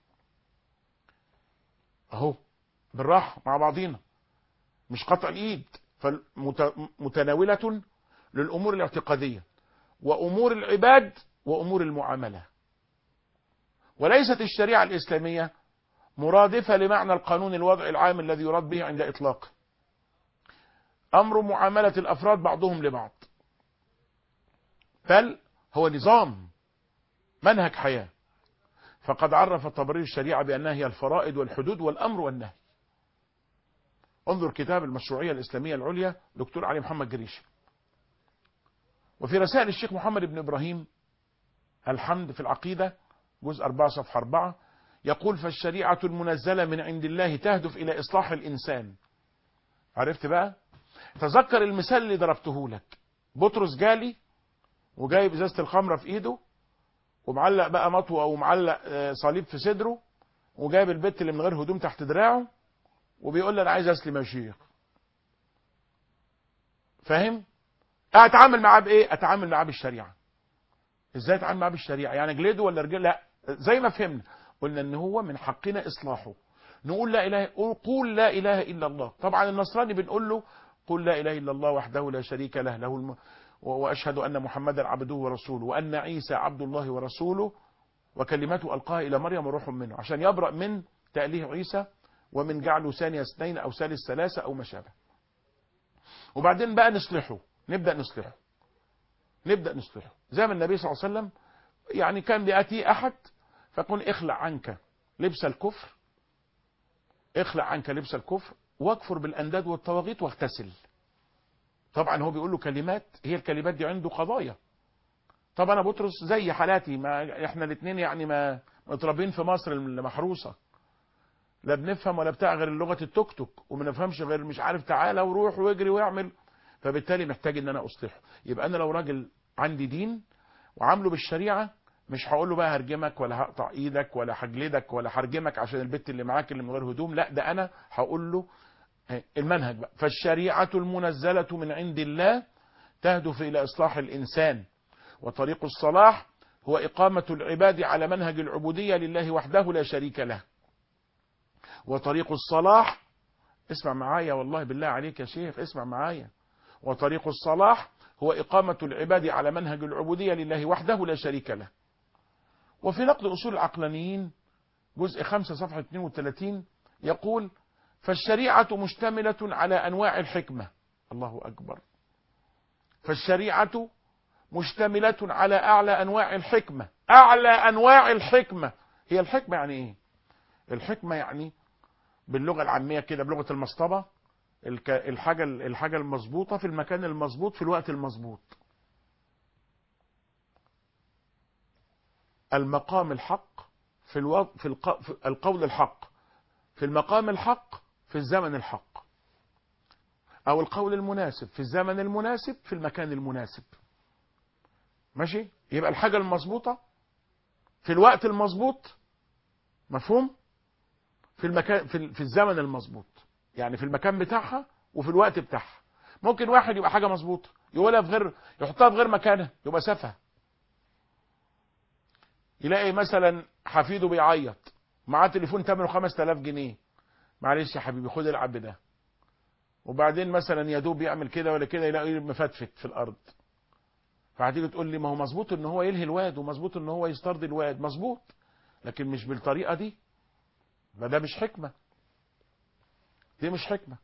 أهو بالراحة مع بعضينا مش قطع الإيد فمتناولة للأمور الاعتقادية وأمور العباد وأمور المعاملة وليست الشريعة الإسلامية مرادفة لمعنى القانون الوضع العام الذي يراد به عند إطلاقه أمر معاملة الأفراد بعضهم لبعض بل هو نظام منهج حياة فقد عرف الطبري الشريعة بأنها هي الفرائض والحدود والأمر والنهي انظر كتاب المشروعية الإسلامية العليا دكتور علي محمد جريشي وفي رسائل الشيخ محمد بن إبراهيم الحمد في العقيدة جزء 4 صفحة 4 يقول فالشريعة المنزلة من عند الله تهدف إلى إصلاح الإنسان عرفت بقى تذكر المثال اللي ضربته لك بطرس جالي وجايب ازازه الخمره في ايده ومعلق بقى مطوه او معلق صليب في صدره وجايب البت اللي من غير هدوم تحت دراعه وبيقول لي انا عايز اسلم يا شيخ فاهم اتعامل معاه بايه اتعامل معاه بالشريعه ازاي اتعامل معاه بالشريعه يعني جلده ولا رجل لا زي ما فهمنا قلنا ان هو من حقنا اصلاحه نقول لا اله قول لا اله الا الله طبعا النصراني بنقول له قل لا اله الا الله وحده لا شريك له له الم... واشهد ان محمدا عبده ورسوله وان عيسى عبد الله ورسوله وكلمته القاها الى مريم وروح منه عشان يبرأ من تأليه عيسى ومن جعله ثاني اثنين او ثالث ثلاثه او ما شابه وبعدين بقى نصلحه نبدا نصلحه نبدا نصلحه زي ما النبي صلى الله عليه وسلم يعني كان بياتي احد فيقول اخلع عنك لبس الكفر اخلع عنك لبس الكفر واكفر بالانداد والطواغيت واغتسل طبعا هو بيقول له كلمات هي الكلمات دي عنده قضايا طبعا انا بطرس زي حالاتي ما احنا الاثنين يعني ما متربين في مصر المحروسه لا بنفهم ولا بتاع غير لغه التوك توك وما نفهمش غير مش عارف تعالى وروح واجري واعمل فبالتالي محتاج ان انا اصلحه يبقى انا لو راجل عندي دين وعامله بالشريعه مش هقول له بقى هرجمك ولا هقطع ايدك ولا هجلدك ولا هرجمك عشان البت اللي معاك اللي من غير هدوم لا ده انا هقول له المنهج بقى فالشريعة المنزلة من عند الله تهدف إلى إصلاح الإنسان وطريق الصلاح هو إقامة العباد على منهج العبودية لله وحده لا شريك له وطريق الصلاح اسمع معايا والله بالله عليك يا شيخ اسمع معايا وطريق الصلاح هو إقامة العباد على منهج العبودية لله وحده لا شريك له وفي نقد أصول العقلانيين جزء 5 صفحة 32 يقول فالشريعة مشتملة على أنواع الحكمة الله أكبر فالشريعة مشتملة على أعلى أنواع الحكمة أعلى أنواع الحكمة هي الحكمة يعني إيه الحكمة يعني باللغة العامية كده بلغة المصطبة الحاجة الحاجة المظبوطة في المكان المظبوط في الوقت المظبوط المقام الحق في, الو... في, الق... في القول الحق في المقام الحق في الزمن الحق او القول المناسب في الزمن المناسب في المكان المناسب ماشي يبقى الحاجة المظبوطة في الوقت المظبوط مفهوم في المكان في, في الزمن المظبوط يعني في المكان بتاعها وفي الوقت بتاعها ممكن واحد يبقى حاجة مظبوطة يقولها في غير يحطها في غير مكانها يبقى سفه يلاقي مثلا حفيده بيعيط معاه تليفون ثمنه 5000 جنيه معلش يا حبيبي خد العب بده وبعدين مثلا يا دوب يعمل كده ولا كده يلاقي مفتفت في الارض فهتيجي تقول لي ما هو مظبوط ان هو يلهي الواد ومظبوط ان هو يسترد الواد مظبوط لكن مش بالطريقه دي ما ده مش حكمه دي مش حكمه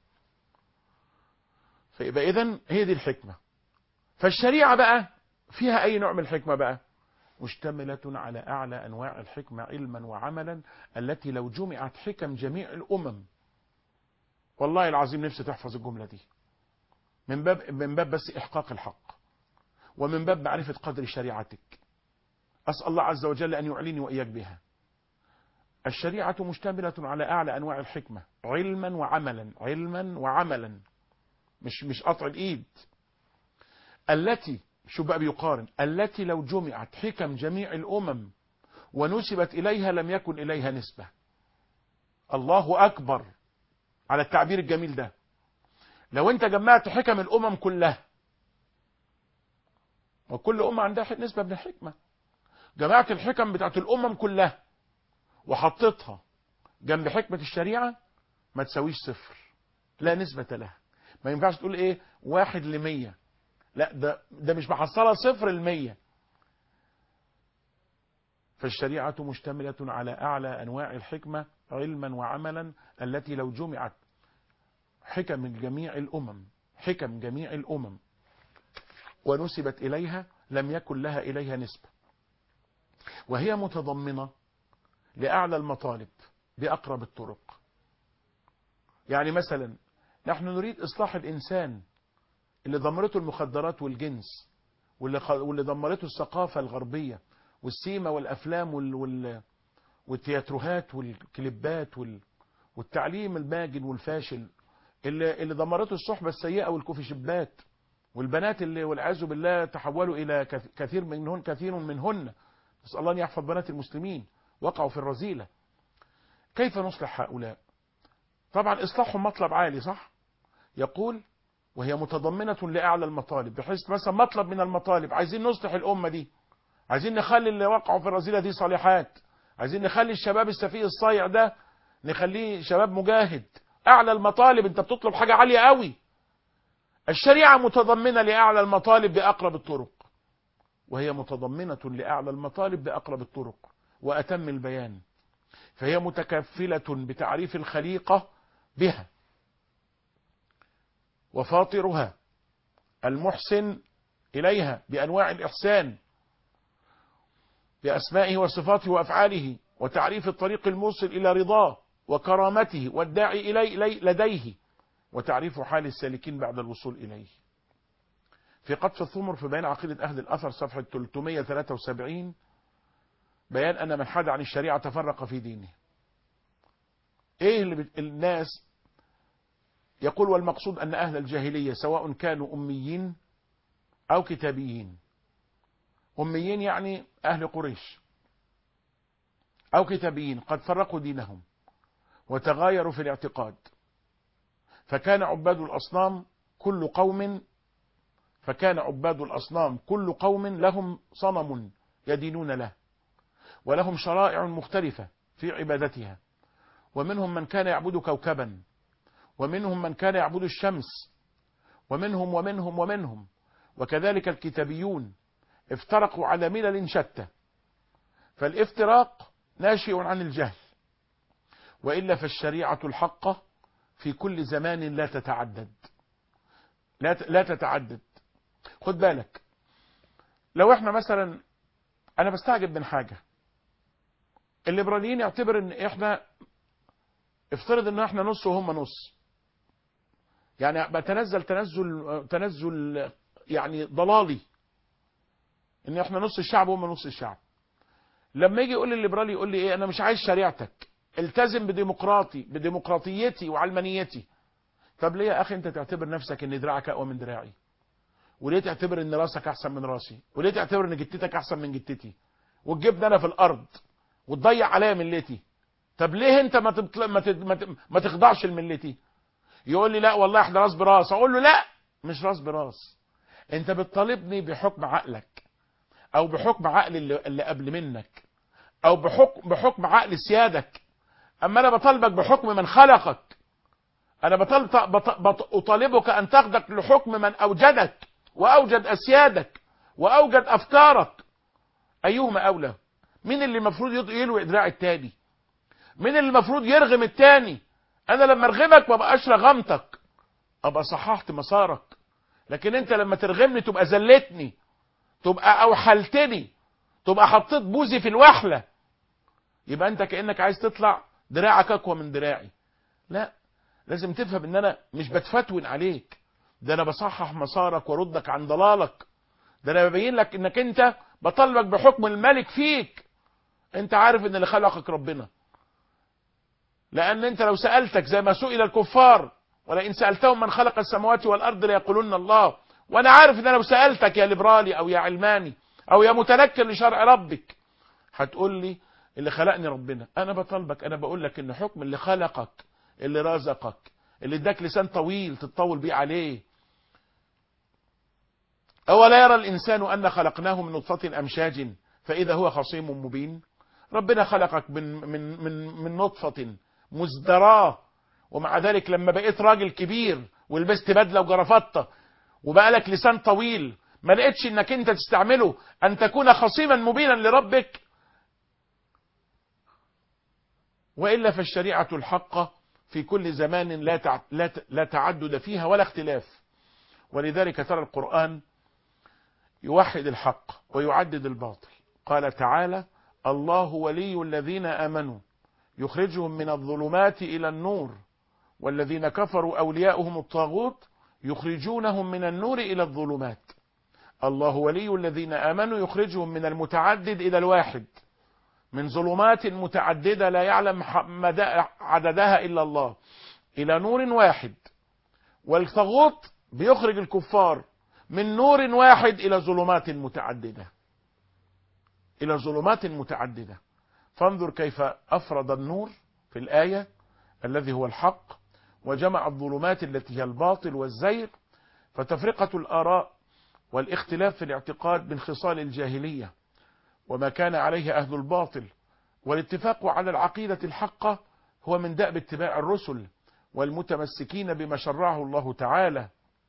فيبقى اذا هي دي الحكمه فالشريعه بقى فيها اي نوع من الحكمه بقى مشتملة على أعلى أنواع الحكمة علما وعملا التي لو جمعت حكم جميع الأمم والله العظيم نفسي تحفظ الجملة دي من باب من باب بس إحقاق الحق ومن باب معرفة قدر شريعتك أسأل الله عز وجل أن يعلني وإياك بها الشريعة مشتملة على أعلى أنواع الحكمة علما وعملا علما وعملا مش مش قطع الإيد التي شو بقى بيقارن التي لو جمعت حكم جميع الأمم ونسبت إليها لم يكن إليها نسبة الله أكبر على التعبير الجميل ده لو انت جمعت حكم الأمم كلها وكل أمة عندها نسبة من الحكمة جمعت الحكم بتاعت الأمم كلها وحطيتها جنب حكمة الشريعة ما تساويش صفر لا نسبة لها ما ينفعش تقول ايه واحد لمية لا ده ده مش محصلة صفر المية فالشريعة مشتملة على أعلى أنواع الحكمة علما وعملا التي لو جمعت حكم جميع الأمم حكم جميع الأمم ونسبت إليها لم يكن لها إليها نسبة وهي متضمنة لأعلى المطالب بأقرب الطرق يعني مثلا نحن نريد إصلاح الإنسان اللي دمرته المخدرات والجنس واللي, خ... واللي دمرته الثقافة الغربية والسيما والأفلام وال... وال... والتياتروهات والكليبات وال... والتعليم الماجن والفاشل اللي, اللي دمرته الصحبة السيئة والكوفي شبات والبنات اللي والعياذ بالله تحولوا إلى كثير منهن كثير منهن نسأل الله أن يحفظ بنات المسلمين وقعوا في الرذيلة كيف نصلح هؤلاء طبعا إصلاحهم مطلب عالي صح يقول وهي متضمنة لأعلى المطالب بحيث مثلا مطلب من المطالب عايزين نصلح الأمة دي عايزين نخلي اللي وقعوا في الرذيلة دي صالحات عايزين نخلي الشباب السفيه الصايع ده نخليه شباب مجاهد أعلى المطالب أنت بتطلب حاجة عالية قوي الشريعة متضمنة لأعلى المطالب بأقرب الطرق وهي متضمنة لأعلى المطالب بأقرب الطرق وأتم البيان فهي متكفلة بتعريف الخليقة بها وفاطرها المحسن إليها بأنواع الإحسان بأسمائه وصفاته وأفعاله وتعريف الطريق الموصل إلى رضاه وكرامته والداعي إليه لديه وتعريف حال السالكين بعد الوصول إليه في قطف الثمر في بيان عقيدة أهل الأثر صفحة 373 بيان أن من حاد عن الشريعة تفرق في دينه إيه اللي بت... الناس يقول والمقصود أن أهل الجاهلية سواء كانوا أميين أو كتابيين أميين يعني أهل قريش أو كتابيين قد فرقوا دينهم وتغايروا في الاعتقاد فكان عباد الأصنام كل قوم فكان عباد الأصنام كل قوم لهم صنم يدينون له ولهم شرائع مختلفة في عبادتها ومنهم من كان يعبد كوكبا ومنهم من كان يعبد الشمس ومنهم ومنهم ومنهم وكذلك الكتابيون افترقوا على ملل شتى فالافتراق ناشئ عن الجهل وإلا فالشريعة الحقة في كل زمان لا تتعدد لا لا تتعدد خد بالك لو احنا مثلا انا بستعجب من حاجة الليبراليين يعتبر ان احنا افترض ان احنا نص وهم نص يعني بتنزل تنزل تنزل يعني ضلالي ان احنا نص الشعب وهم نص الشعب لما يجي يقول لي الليبرالي يقول لي ايه انا مش عايز شريعتك التزم بديمقراطي بديمقراطيتي وعلمانيتي طب ليه يا اخي انت تعتبر نفسك ان دراعك اقوى من دراعي وليه تعتبر ان راسك احسن من راسي وليه تعتبر ان جتتك احسن من جتتي وتجيبني انا في الارض وتضيع عليا ملتي طب ليه انت ما تطل... ما, ت... ما, ت... ما تخضعش لملتي يقول لي لا والله احنا راس براس اقول له لا مش راس براس انت بتطالبني بحكم عقلك او بحكم عقل اللي, اللي قبل منك او بحكم بحكم عقل سيادك اما انا بطالبك بحكم من خلقك انا بطلب بط... بط... اطالبك ان تاخدك لحكم من اوجدك واوجد اسيادك واوجد افكارك ايهما اولى مين اللي المفروض يلوي دراع التاني مين اللي المفروض يرغم التاني انا لما ارغمك ما بقاش رغمتك ابقى صححت مسارك لكن انت لما ترغمني تبقى زلتني تبقى اوحلتني تبقى حطيت بوزي في الوحله يبقى انت كانك عايز تطلع دراعك اقوى من دراعي لا لازم تفهم ان انا مش بتفتون عليك ده انا بصحح مسارك وردك عن ضلالك ده انا ببين لك انك انت بطالبك بحكم الملك فيك انت عارف ان اللي خلقك ربنا لان انت لو سألتك زي ما سئل الكفار ولئن سألتهم من خلق السماوات والارض ليقولون الله وانا عارف ان انا لو سألتك يا ليبرالي او يا علماني او يا متنكر لشرع ربك هتقول لي اللي خلقني ربنا انا بطالبك انا بقول لك ان حكم اللي خلقك اللي رزقك اللي اداك لسان طويل تتطول بيه عليه أولا يرى الإنسان أن خلقناه من نطفة أمشاج فإذا هو خصيم مبين ربنا خلقك من, من, من, من نطفة مزدراة ومع ذلك لما بقيت راجل كبير ولبست بدلة وجرافطة وبقى لك لسان طويل ما لقيتش انك انت تستعمله ان تكون خصيما مبينا لربك وإلا فالشريعة الحقة في كل زمان لا لا تعدد فيها ولا اختلاف ولذلك ترى القرآن يوحد الحق ويعدد الباطل قال تعالى الله ولي الذين آمنوا يخرجهم من الظلمات إلى النور والذين كفروا أولياؤهم الطاغوت يخرجونهم من النور إلى الظلمات الله ولي الذين آمنوا يخرجهم من المتعدد إلى الواحد من ظلمات متعددة لا يعلم عددها إلا الله إلى نور واحد والطاغوت بيخرج الكفار من نور واحد إلى ظلمات متعددة إلى ظلمات متعددة فانظر كيف أفرد النور في الآية الذي هو الحق وجمع الظلمات التي هي الباطل والزير فتفرقة الآراء والاختلاف في الاعتقاد من خصال الجاهلية وما كان عليه أهل الباطل والاتفاق على العقيدة الحقة هو من دأب اتباع الرسل والمتمسكين بما شرعه الله تعالى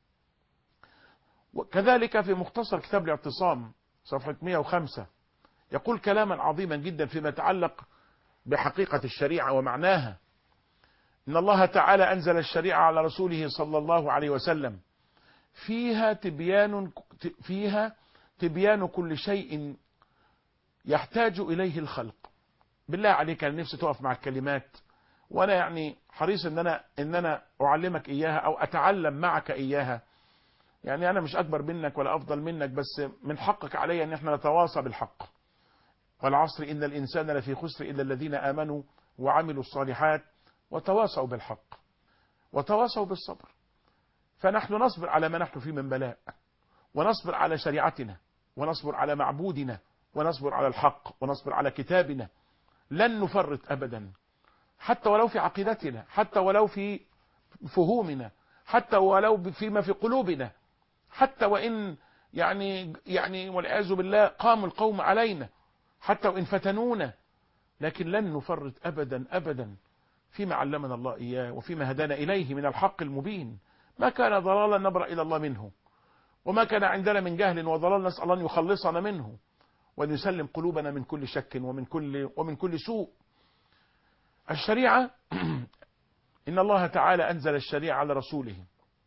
وكذلك في مختصر كتاب الاعتصام صفحة 105 يقول كلاما عظيما جدا فيما يتعلق بحقيقة الشريعة ومعناها إن الله تعالى أنزل الشريعة على رسوله صلى الله عليه وسلم فيها تبيان فيها تبيان كل شيء يحتاج إليه الخلق بالله عليك أنا نفسي تقف مع الكلمات وأنا يعني حريص إن أنا إن أنا أعلمك إياها أو أتعلم معك إياها يعني أنا مش أكبر منك ولا أفضل منك بس من حقك علي أن احنا نتواصى بالحق والعصر إن الإنسان لفي خسر إلا الذين آمنوا وعملوا الصالحات وتواصوا بالحق وتواصوا بالصبر فنحن نصبر على ما نحن فيه من بلاء ونصبر على شريعتنا ونصبر على معبودنا ونصبر على الحق ونصبر على كتابنا لن نفرط أبدا حتى ولو في عقيدتنا حتى ولو في فهومنا حتى ولو فيما في قلوبنا حتى وإن يعني يعني والعياذ بالله قام القوم علينا حتى وإن فتنونا لكن لن نفرط أبدا أبدا فيما علمنا الله إياه وفيما هدانا إليه من الحق المبين ما كان ضلالا نبرأ إلى الله منه وما كان عندنا من جهل وضلال نسأل الله أن يخلصنا منه وأن يسلم قلوبنا من كل شك ومن كل ومن كل سوء الشريعة إن الله تعالى أنزل الشريعة على رسوله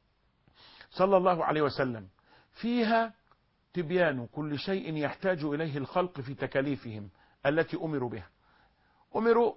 صلى الله عليه وسلم فيها تبيان كل شيء يحتاج إليه الخلق في تكاليفهم التي أمروا بها أمروا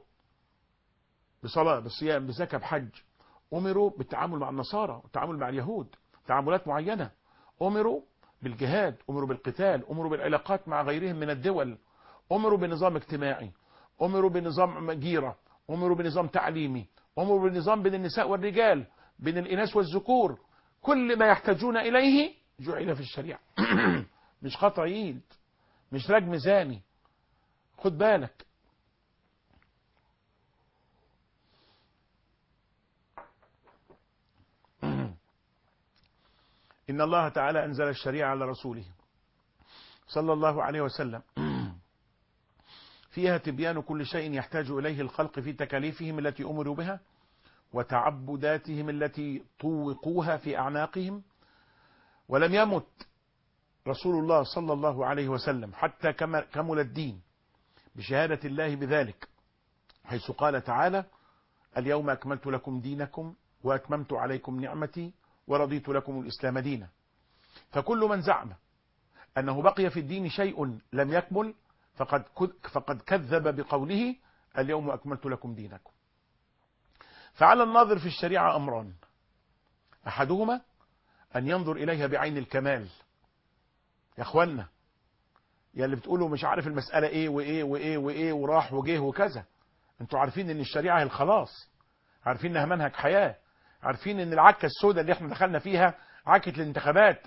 بصلاة بصيام بزكاة بحج أمروا بالتعامل مع النصارى والتعامل مع اليهود تعاملات معينة أمروا بالجهاد أمروا بالقتال أمروا بالعلاقات مع غيرهم من الدول أمروا بنظام اجتماعي أمروا بنظام جيرة أمروا بنظام تعليمي أمروا بنظام بين النساء والرجال بين الإناث والذكور كل ما يحتاجون إليه جعل في الشريعة مش قطع ايد مش رجم زاني خد بالك إن الله تعالى أنزل الشريعة على رسوله صلى الله عليه وسلم فيها تبيان كل شيء يحتاج إليه الخلق في تكاليفهم التي أمروا بها وتعبداتهم التي طوقوها في أعناقهم ولم يمت رسول الله صلى الله عليه وسلم حتى كمل الدين بشهادة الله بذلك حيث قال تعالى اليوم أكملت لكم دينكم وأتممت عليكم نعمتي ورضيت لكم الإسلام دينا فكل من زعم أنه بقي في الدين شيء لم يكمل فقد, فقد كذب بقوله اليوم أكملت لكم دينكم فعلى الناظر في الشريعة أمران أحدهما أن ينظر إليها بعين الكمال يا أخوانا يا اللي بتقولوا مش عارف المسألة إيه وإيه وإيه وإيه وراح وجه وكذا أنتوا عارفين إن الشريعة هي الخلاص عارفين إنها منهج حياة عارفين إن العكة السوداء اللي إحنا دخلنا فيها عكة الانتخابات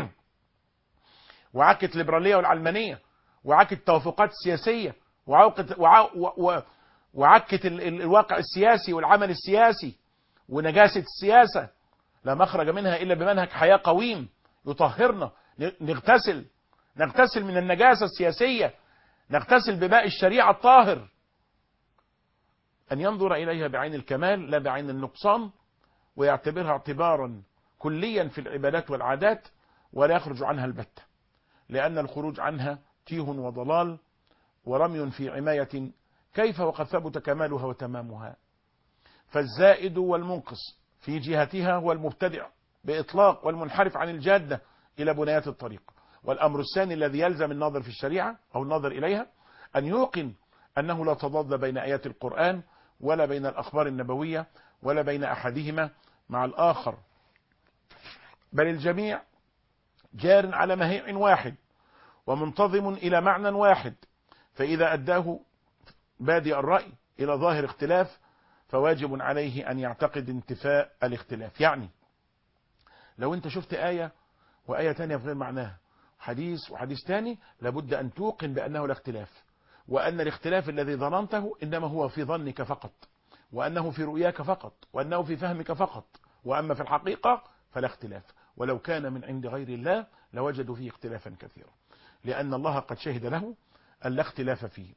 وعكة الليبرالية والعلمانية وعكة التوافقات السياسية وعكة, وع... و... وعكة ال... الواقع السياسي والعمل السياسي ونجاسة السياسة لا مخرج منها إلا بمنهج حياة قويم يطهرنا نغتسل نغتسل من النجاسة السياسية نغتسل بماء الشريعة الطاهر أن ينظر إليها بعين الكمال لا بعين النقصان ويعتبرها اعتبارا كليا في العبادات والعادات ولا يخرج عنها البتة لأن الخروج عنها تيه وضلال ورمي في عماية كيف وقد ثبت كمالها وتمامها فالزائد والمنقص في جهتها هو المبتدع بإطلاق والمنحرف عن الجادة إلى بنيات الطريق والأمر الثاني الذي يلزم الناظر في الشريعة أو الناظر إليها أن يوقن أنه لا تضاد بين آيات القرآن ولا بين الأخبار النبوية ولا بين أحدهما مع الآخر بل الجميع جار على مهيع واحد ومنتظم إلى معنى واحد فإذا أداه بادئ الرأي إلى ظاهر اختلاف فواجب عليه أن يعتقد انتفاء الاختلاف يعني لو أنت شفت آية وآية تانية في غير معناها حديث وحديث تاني لابد أن توقن بأنه لا اختلاف وأن الاختلاف الذي ظننته إنما هو في ظنك فقط وأنه في رؤياك فقط وأنه في فهمك فقط وأما في الحقيقة فلا اختلاف ولو كان من عند غير الله لوجدوا فيه اختلافا كثيرا لأن الله قد شهد له أن لا اختلاف فيه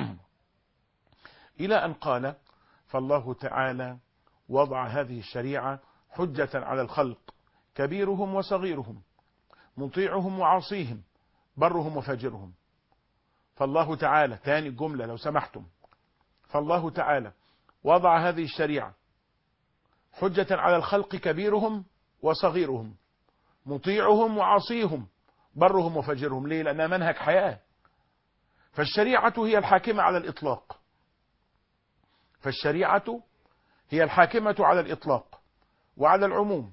إلى أن قال فالله تعالى وضع هذه الشريعة حجة على الخلق كبيرهم وصغيرهم مطيعهم وعاصيهم برهم وفاجرهم فالله تعالى تاني جملة لو سمحتم فالله تعالى وضع هذه الشريعة حجة على الخلق كبيرهم وصغيرهم مطيعهم وعاصيهم برهم وفجرهم ليه لأنها منهج حياة فالشريعة هي الحاكمة على الإطلاق فالشريعة هي الحاكمة على الإطلاق وعلى العموم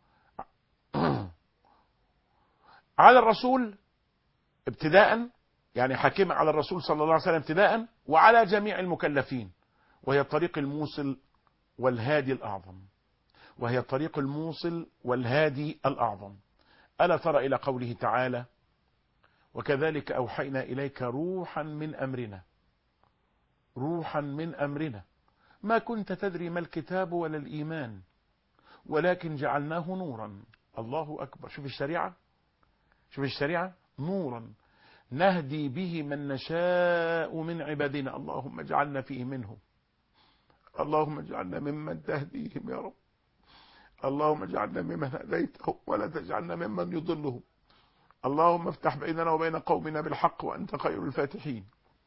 على الرسول ابتداء يعني حاكمة على الرسول صلى الله عليه وسلم ابتداء وعلى جميع المكلفين وهي الطريق الموصل والهادي الأعظم وهي الطريق الموصل والهادي الأعظم ألا ترى إلى قوله تعالى وكذلك أوحينا إليك روحا من أمرنا روحا من أمرنا ما كنت تدري ما الكتاب ولا الإيمان ولكن جعلناه نورا الله أكبر شوف الشريعة شوف الشريعة نورا نهدي به من نشاء من عبادنا اللهم اجعلنا فيه منهم اللهم اجعلنا ممن تهديهم يا رب اللهم اجعلنا ممن هديتهم ولا تجعلنا ممن يضلهم اللهم افتح بيننا وبين قومنا بالحق وأنت خير الفاتحين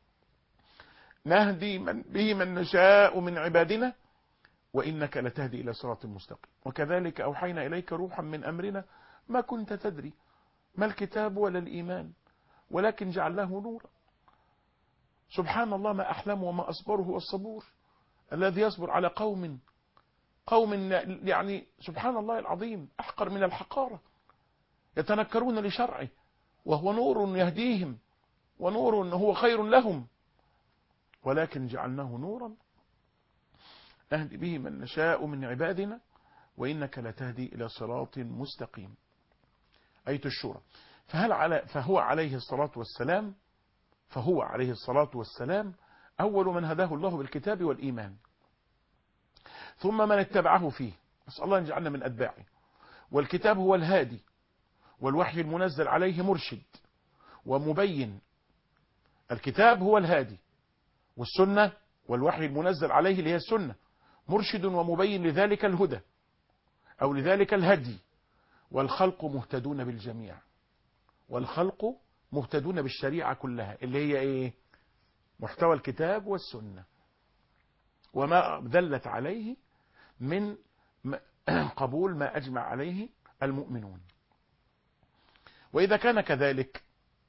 نهدي من به من نشاء من عبادنا وإنك لتهدي إلى صراط مستقيم وكذلك أوحينا إليك روحا من أمرنا ما كنت تدري ما الكتاب ولا الإيمان ولكن جعلناه نورا سبحان الله ما أحلم وما أصبره والصبور الذي يصبر على قوم قوم يعني سبحان الله العظيم أحقر من الحقارة يتنكرون لشرعه وهو نور يهديهم ونور هو خير لهم ولكن جعلناه نورا نهدي به من نشاء من عبادنا وإنك لتهدي إلى صراط مستقيم آية الشورى فهل على فهو عليه الصلاة والسلام فهو عليه الصلاة والسلام أول من هداه الله بالكتاب والإيمان ثم من اتبعه فيه نسأل الله أن يجعلنا من أتباعه والكتاب هو الهادي والوحي المنزل عليه مرشد ومبين الكتاب هو الهادي والسنة والوحي المنزل عليه اللي هي السنة مرشد ومبين لذلك الهدى أو لذلك الهدي والخلق مهتدون بالجميع والخلق مهتدون بالشريعة كلها اللي هي ايه محتوى الكتاب والسنة وما دلت عليه من قبول ما أجمع عليه المؤمنون وإذا كان كذلك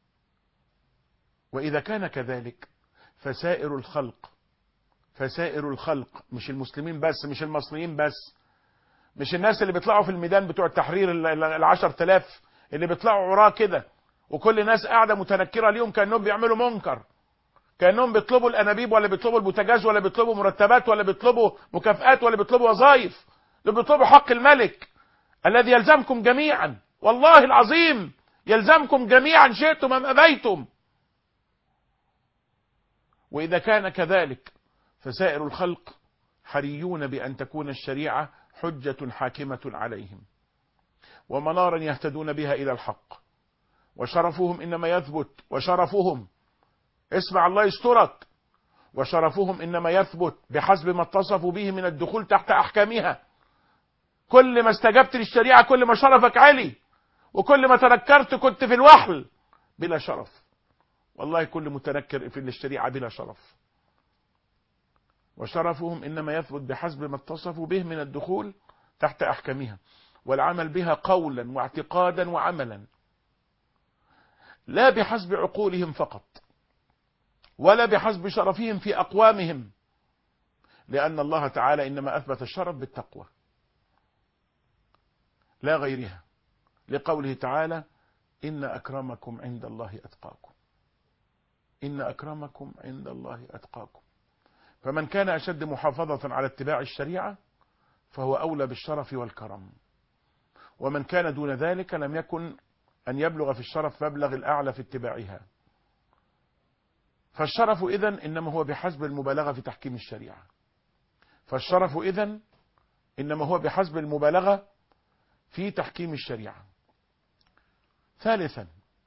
وإذا كان كذلك فسائر الخلق فسائر الخلق مش المسلمين بس مش المصريين بس مش الناس اللي بيطلعوا في الميدان بتوع التحرير العشر تلاف اللي بيطلعوا وراه كده وكل الناس قاعدة متنكرة ليهم كأنهم بيعملوا منكر كأنهم بيطلبوا الأنابيب ولا بيطلبوا البوتاجاز ولا بيطلبوا مرتبات ولا بيطلبوا مكافآت ولا بيطلبوا وظائف اللي بيطلبوا حق الملك الذي يلزمكم جميعا والله العظيم يلزمكم جميعا شئتم أم أبيتم وإذا كان كذلك فسائر الخلق حريون بأن تكون الشريعة حجة حاكمة عليهم ومنارا يهتدون بها إلى الحق وشرفهم إنما يثبت وشرفهم اسمع الله يسترك وشرفهم إنما يثبت بحسب ما اتصفوا به من الدخول تحت أحكامها كل ما استجبت للشريعة كل ما شرفك علي وكل ما تنكرت كنت في الوحل بلا شرف والله كل متنكر في الشريعة بلا شرف وشرفهم إنما يثبت بحسب ما اتصفوا به من الدخول تحت أحكامها والعمل بها قولا واعتقادا وعملا لا بحسب عقولهم فقط ولا بحسب شرفهم في أقوامهم لأن الله تعالى إنما أثبت الشرف بالتقوى لا غيرها لقوله تعالى إن أكرمكم عند الله أتقاكم إن أكرمكم عند الله أتقاكم فمن كان أشد محافظة على اتباع الشريعة فهو أولى بالشرف والكرم ومن كان دون ذلك لم يكن أن يبلغ في الشرف مبلغ الأعلى في اتباعها فالشرف إذن إنما هو بحسب المبالغة في تحكيم الشريعة فالشرف إذن إنما هو بحسب المبالغة في تحكيم الشريعة ثالثا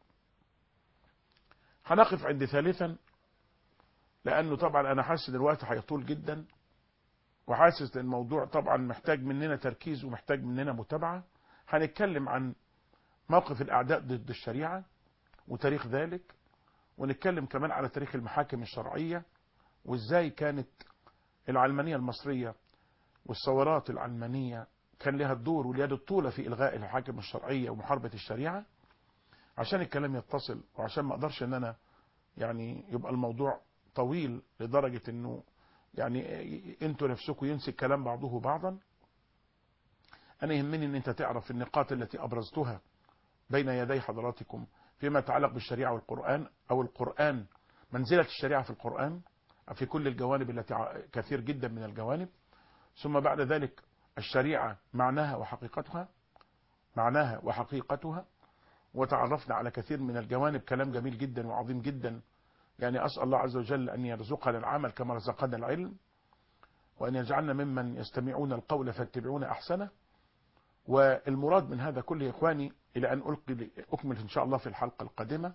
هنقف عند ثالثا لأنه طبعا أنا حاسس إن الوقت هيطول جدا وحاسس ان الموضوع طبعا محتاج مننا تركيز ومحتاج مننا متابعة هنتكلم عن موقف الأعداء ضد الشريعة وتاريخ ذلك ونتكلم كمان على تاريخ المحاكم الشرعية وازاي كانت العلمانية المصرية والثورات العلمانية كان لها الدور واليد الطولة في إلغاء الحاكم الشرعية ومحاربة الشريعة عشان الكلام يتصل وعشان ما اقدرش ان انا يعني يبقى الموضوع طويل لدرجة انه يعني انتوا نفسكم ينسي الكلام بعضه بعضا انا يهمني ان انت تعرف النقاط التي ابرزتها بين يدي حضراتكم فيما يتعلق بالشريعة والقرآن او القرآن منزلة الشريعة في القرآن في كل الجوانب التي كثير جدا من الجوانب ثم بعد ذلك الشريعة معناها وحقيقتها معناها وحقيقتها وتعرفنا على كثير من الجوانب كلام جميل جدا وعظيم جدا يعني أسأل الله عز وجل أن يرزقنا العمل كما رزقنا العلم وأن يجعلنا ممن يستمعون القول فاتبعون أحسنه والمراد من هذا كله يا إخواني إلى أن ألقي أكمل إن شاء الله في الحلقة القادمة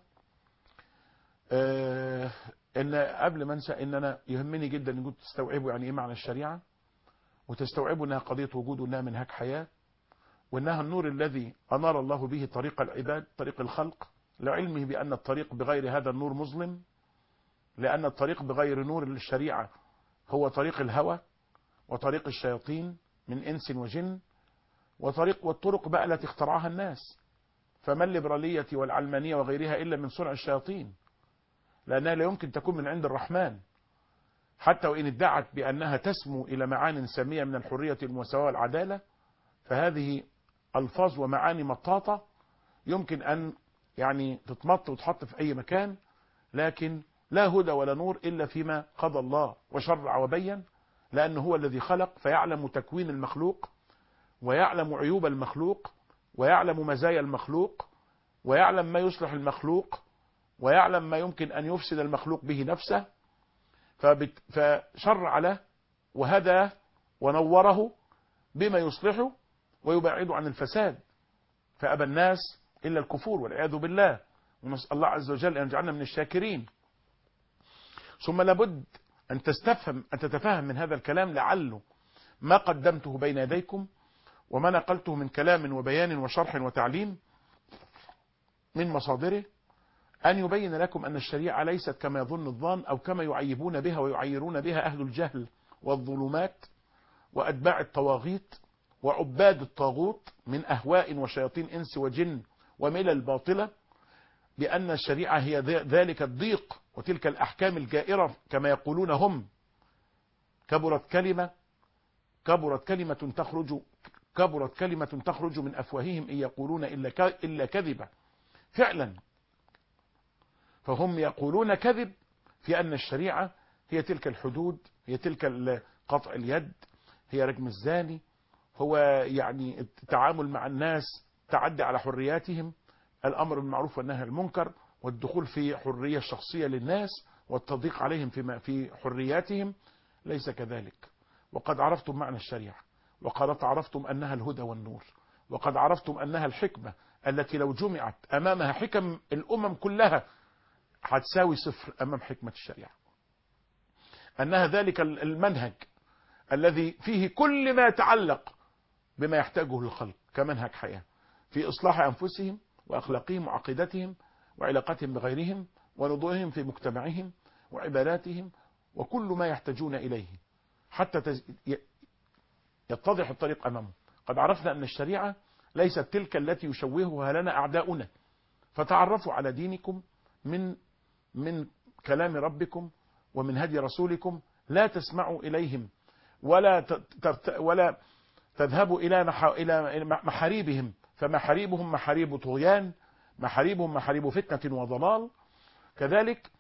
آه إن قبل ما أنسى إن أنا يهمني جدا أن تستوعبوا يعني إيه معنى الشريعة وتستوعبوا أنها قضية وجود وأنها منهج حياة وأنها النور الذي أنار الله به طريق العباد طريق الخلق لعلمه بأن الطريق بغير هذا النور مظلم لأن الطريق بغير نور الشريعة هو طريق الهوى وطريق الشياطين من إنس وجن وطريق والطرق بقى التي اخترعها الناس فما الليبرالية والعلمانية وغيرها إلا من صنع الشياطين لأنها لا يمكن تكون من عند الرحمن حتى وإن ادعت بأنها تسمو إلى معان سامية من الحرية والمساواة والعدالة فهذه ألفاظ ومعاني مطاطة يمكن أن يعني تتمط وتحط في أي مكان لكن لا هدى ولا نور إلا فيما قضى الله وشرع وبين لأنه هو الذي خلق فيعلم تكوين المخلوق ويعلم عيوب المخلوق ويعلم مزايا المخلوق ويعلم ما يصلح المخلوق ويعلم ما يمكن أن يفسد المخلوق به نفسه فبت فشرع له وهدى ونوره بما يصلحه ويبعده عن الفساد فأبى الناس إلا الكفور والعياذ بالله ونسأل الله عز وجل أن يجعلنا من الشاكرين ثم لابد أن تستفهم أن تتفهم من هذا الكلام لعله ما قدمته بين يديكم وما نقلته من كلام وبيان وشرح وتعليم من مصادره أن يبين لكم أن الشريعة ليست كما يظن الظان أو كما يعيبون بها ويعيرون بها أهل الجهل والظلمات وأتباع الطواغيت وعباد الطاغوت من أهواء وشياطين إنس وجن وملل باطلة بأن الشريعة هي ذلك الضيق وتلك الأحكام الجائرة كما يقولون هم كبرت كلمة كبرت كلمة تخرج كبرت كلمة تخرج من أفواههم إن يقولون إلا إلا كذبة فعلا فهم يقولون كذب في أن الشريعة هي تلك الحدود هي تلك قطع اليد هي رجم الزاني هو يعني التعامل مع الناس تعدي على حرياتهم الأمر بالمعروف والنهي عن المنكر والدخول في حرية شخصية للناس والتضييق عليهم في في حرياتهم ليس كذلك وقد عرفتم معنى الشريعة وقد عرفتم أنها الهدى والنور وقد عرفتم أنها الحكمة التي لو جمعت أمامها حكم الأمم كلها هتساوي صفر أمام حكمة الشريعة أنها ذلك المنهج الذي فيه كل ما يتعلق بما يحتاجه الخلق كمنهج حياة في إصلاح أنفسهم وأخلاقهم وعقيدتهم وعلاقتهم بغيرهم ونضوئهم في مجتمعهم وعباداتهم وكل ما يحتاجون إليه حتى تز... يتضح الطريق أمامهم قد عرفنا أن الشريعة ليست تلك التي يشوهها لنا أعداؤنا فتعرفوا على دينكم من من كلام ربكم ومن هدي رسولكم لا تسمعوا إليهم ولا ترت ولا تذهبوا إلى إلى محاريبهم فمحاريبهم محاريب طغيان محاريبهم محاريب فتنة وضلال كذلك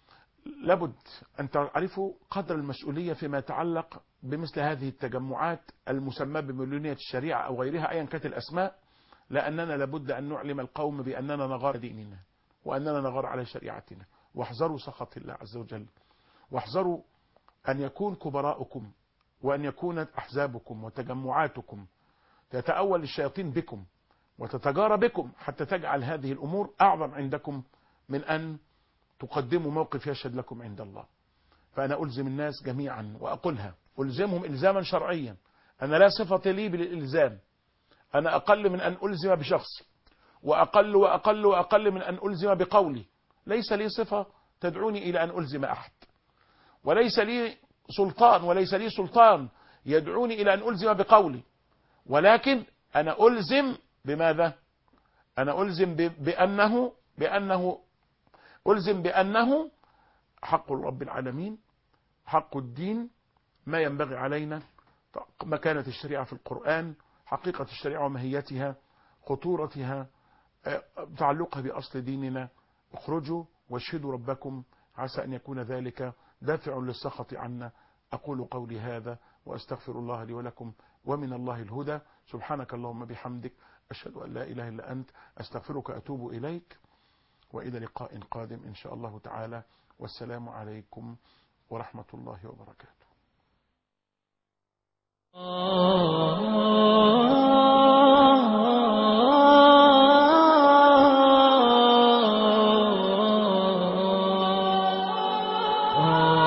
لابد أن تعرفوا قدر المسؤولية فيما يتعلق بمثل هذه التجمعات المسماة بمليونية الشريعة أو غيرها أيا كانت الأسماء لأننا لابد أن نعلم القوم بأننا نغار ديننا وأننا نغار على شريعتنا واحذروا سخط الله عز وجل واحذروا أن يكون كبراؤكم وأن يكون أحزابكم وتجمعاتكم تتأول الشياطين بكم وتتجارى بكم حتى تجعل هذه الأمور أعظم عندكم من أن تقدموا موقف يشهد لكم عند الله فأنا ألزم الناس جميعا وأقولها ألزمهم إلزاما شرعيا أنا لا صفة لي بالإلزام أنا أقل من أن ألزم بشخصي وأقل وأقل وأقل من أن ألزم بقولي ليس لي صفة تدعوني إلى أن ألزم أحد وليس لي سلطان وليس لي سلطان يدعوني إلى أن ألزم بقولي ولكن أنا ألزم بماذا أنا ألزم بأنه بأنه ألزم بأنه حق رب العالمين حق الدين ما ينبغي علينا مكانة الشريعة في القرآن حقيقة الشريعة وماهيتها خطورتها تعلقها بأصل ديننا اخرجوا واشهدوا ربكم عسى أن يكون ذلك دافع للسخط عنا أقول قولي هذا وأستغفر الله لي ولكم ومن الله الهدى سبحانك اللهم بحمدك أشهد أن لا إله إلا أنت أستغفرك أتوب إليك وإلى لقاء قادم إن شاء الله تعالى والسلام عليكم ورحمة الله وبركاته آه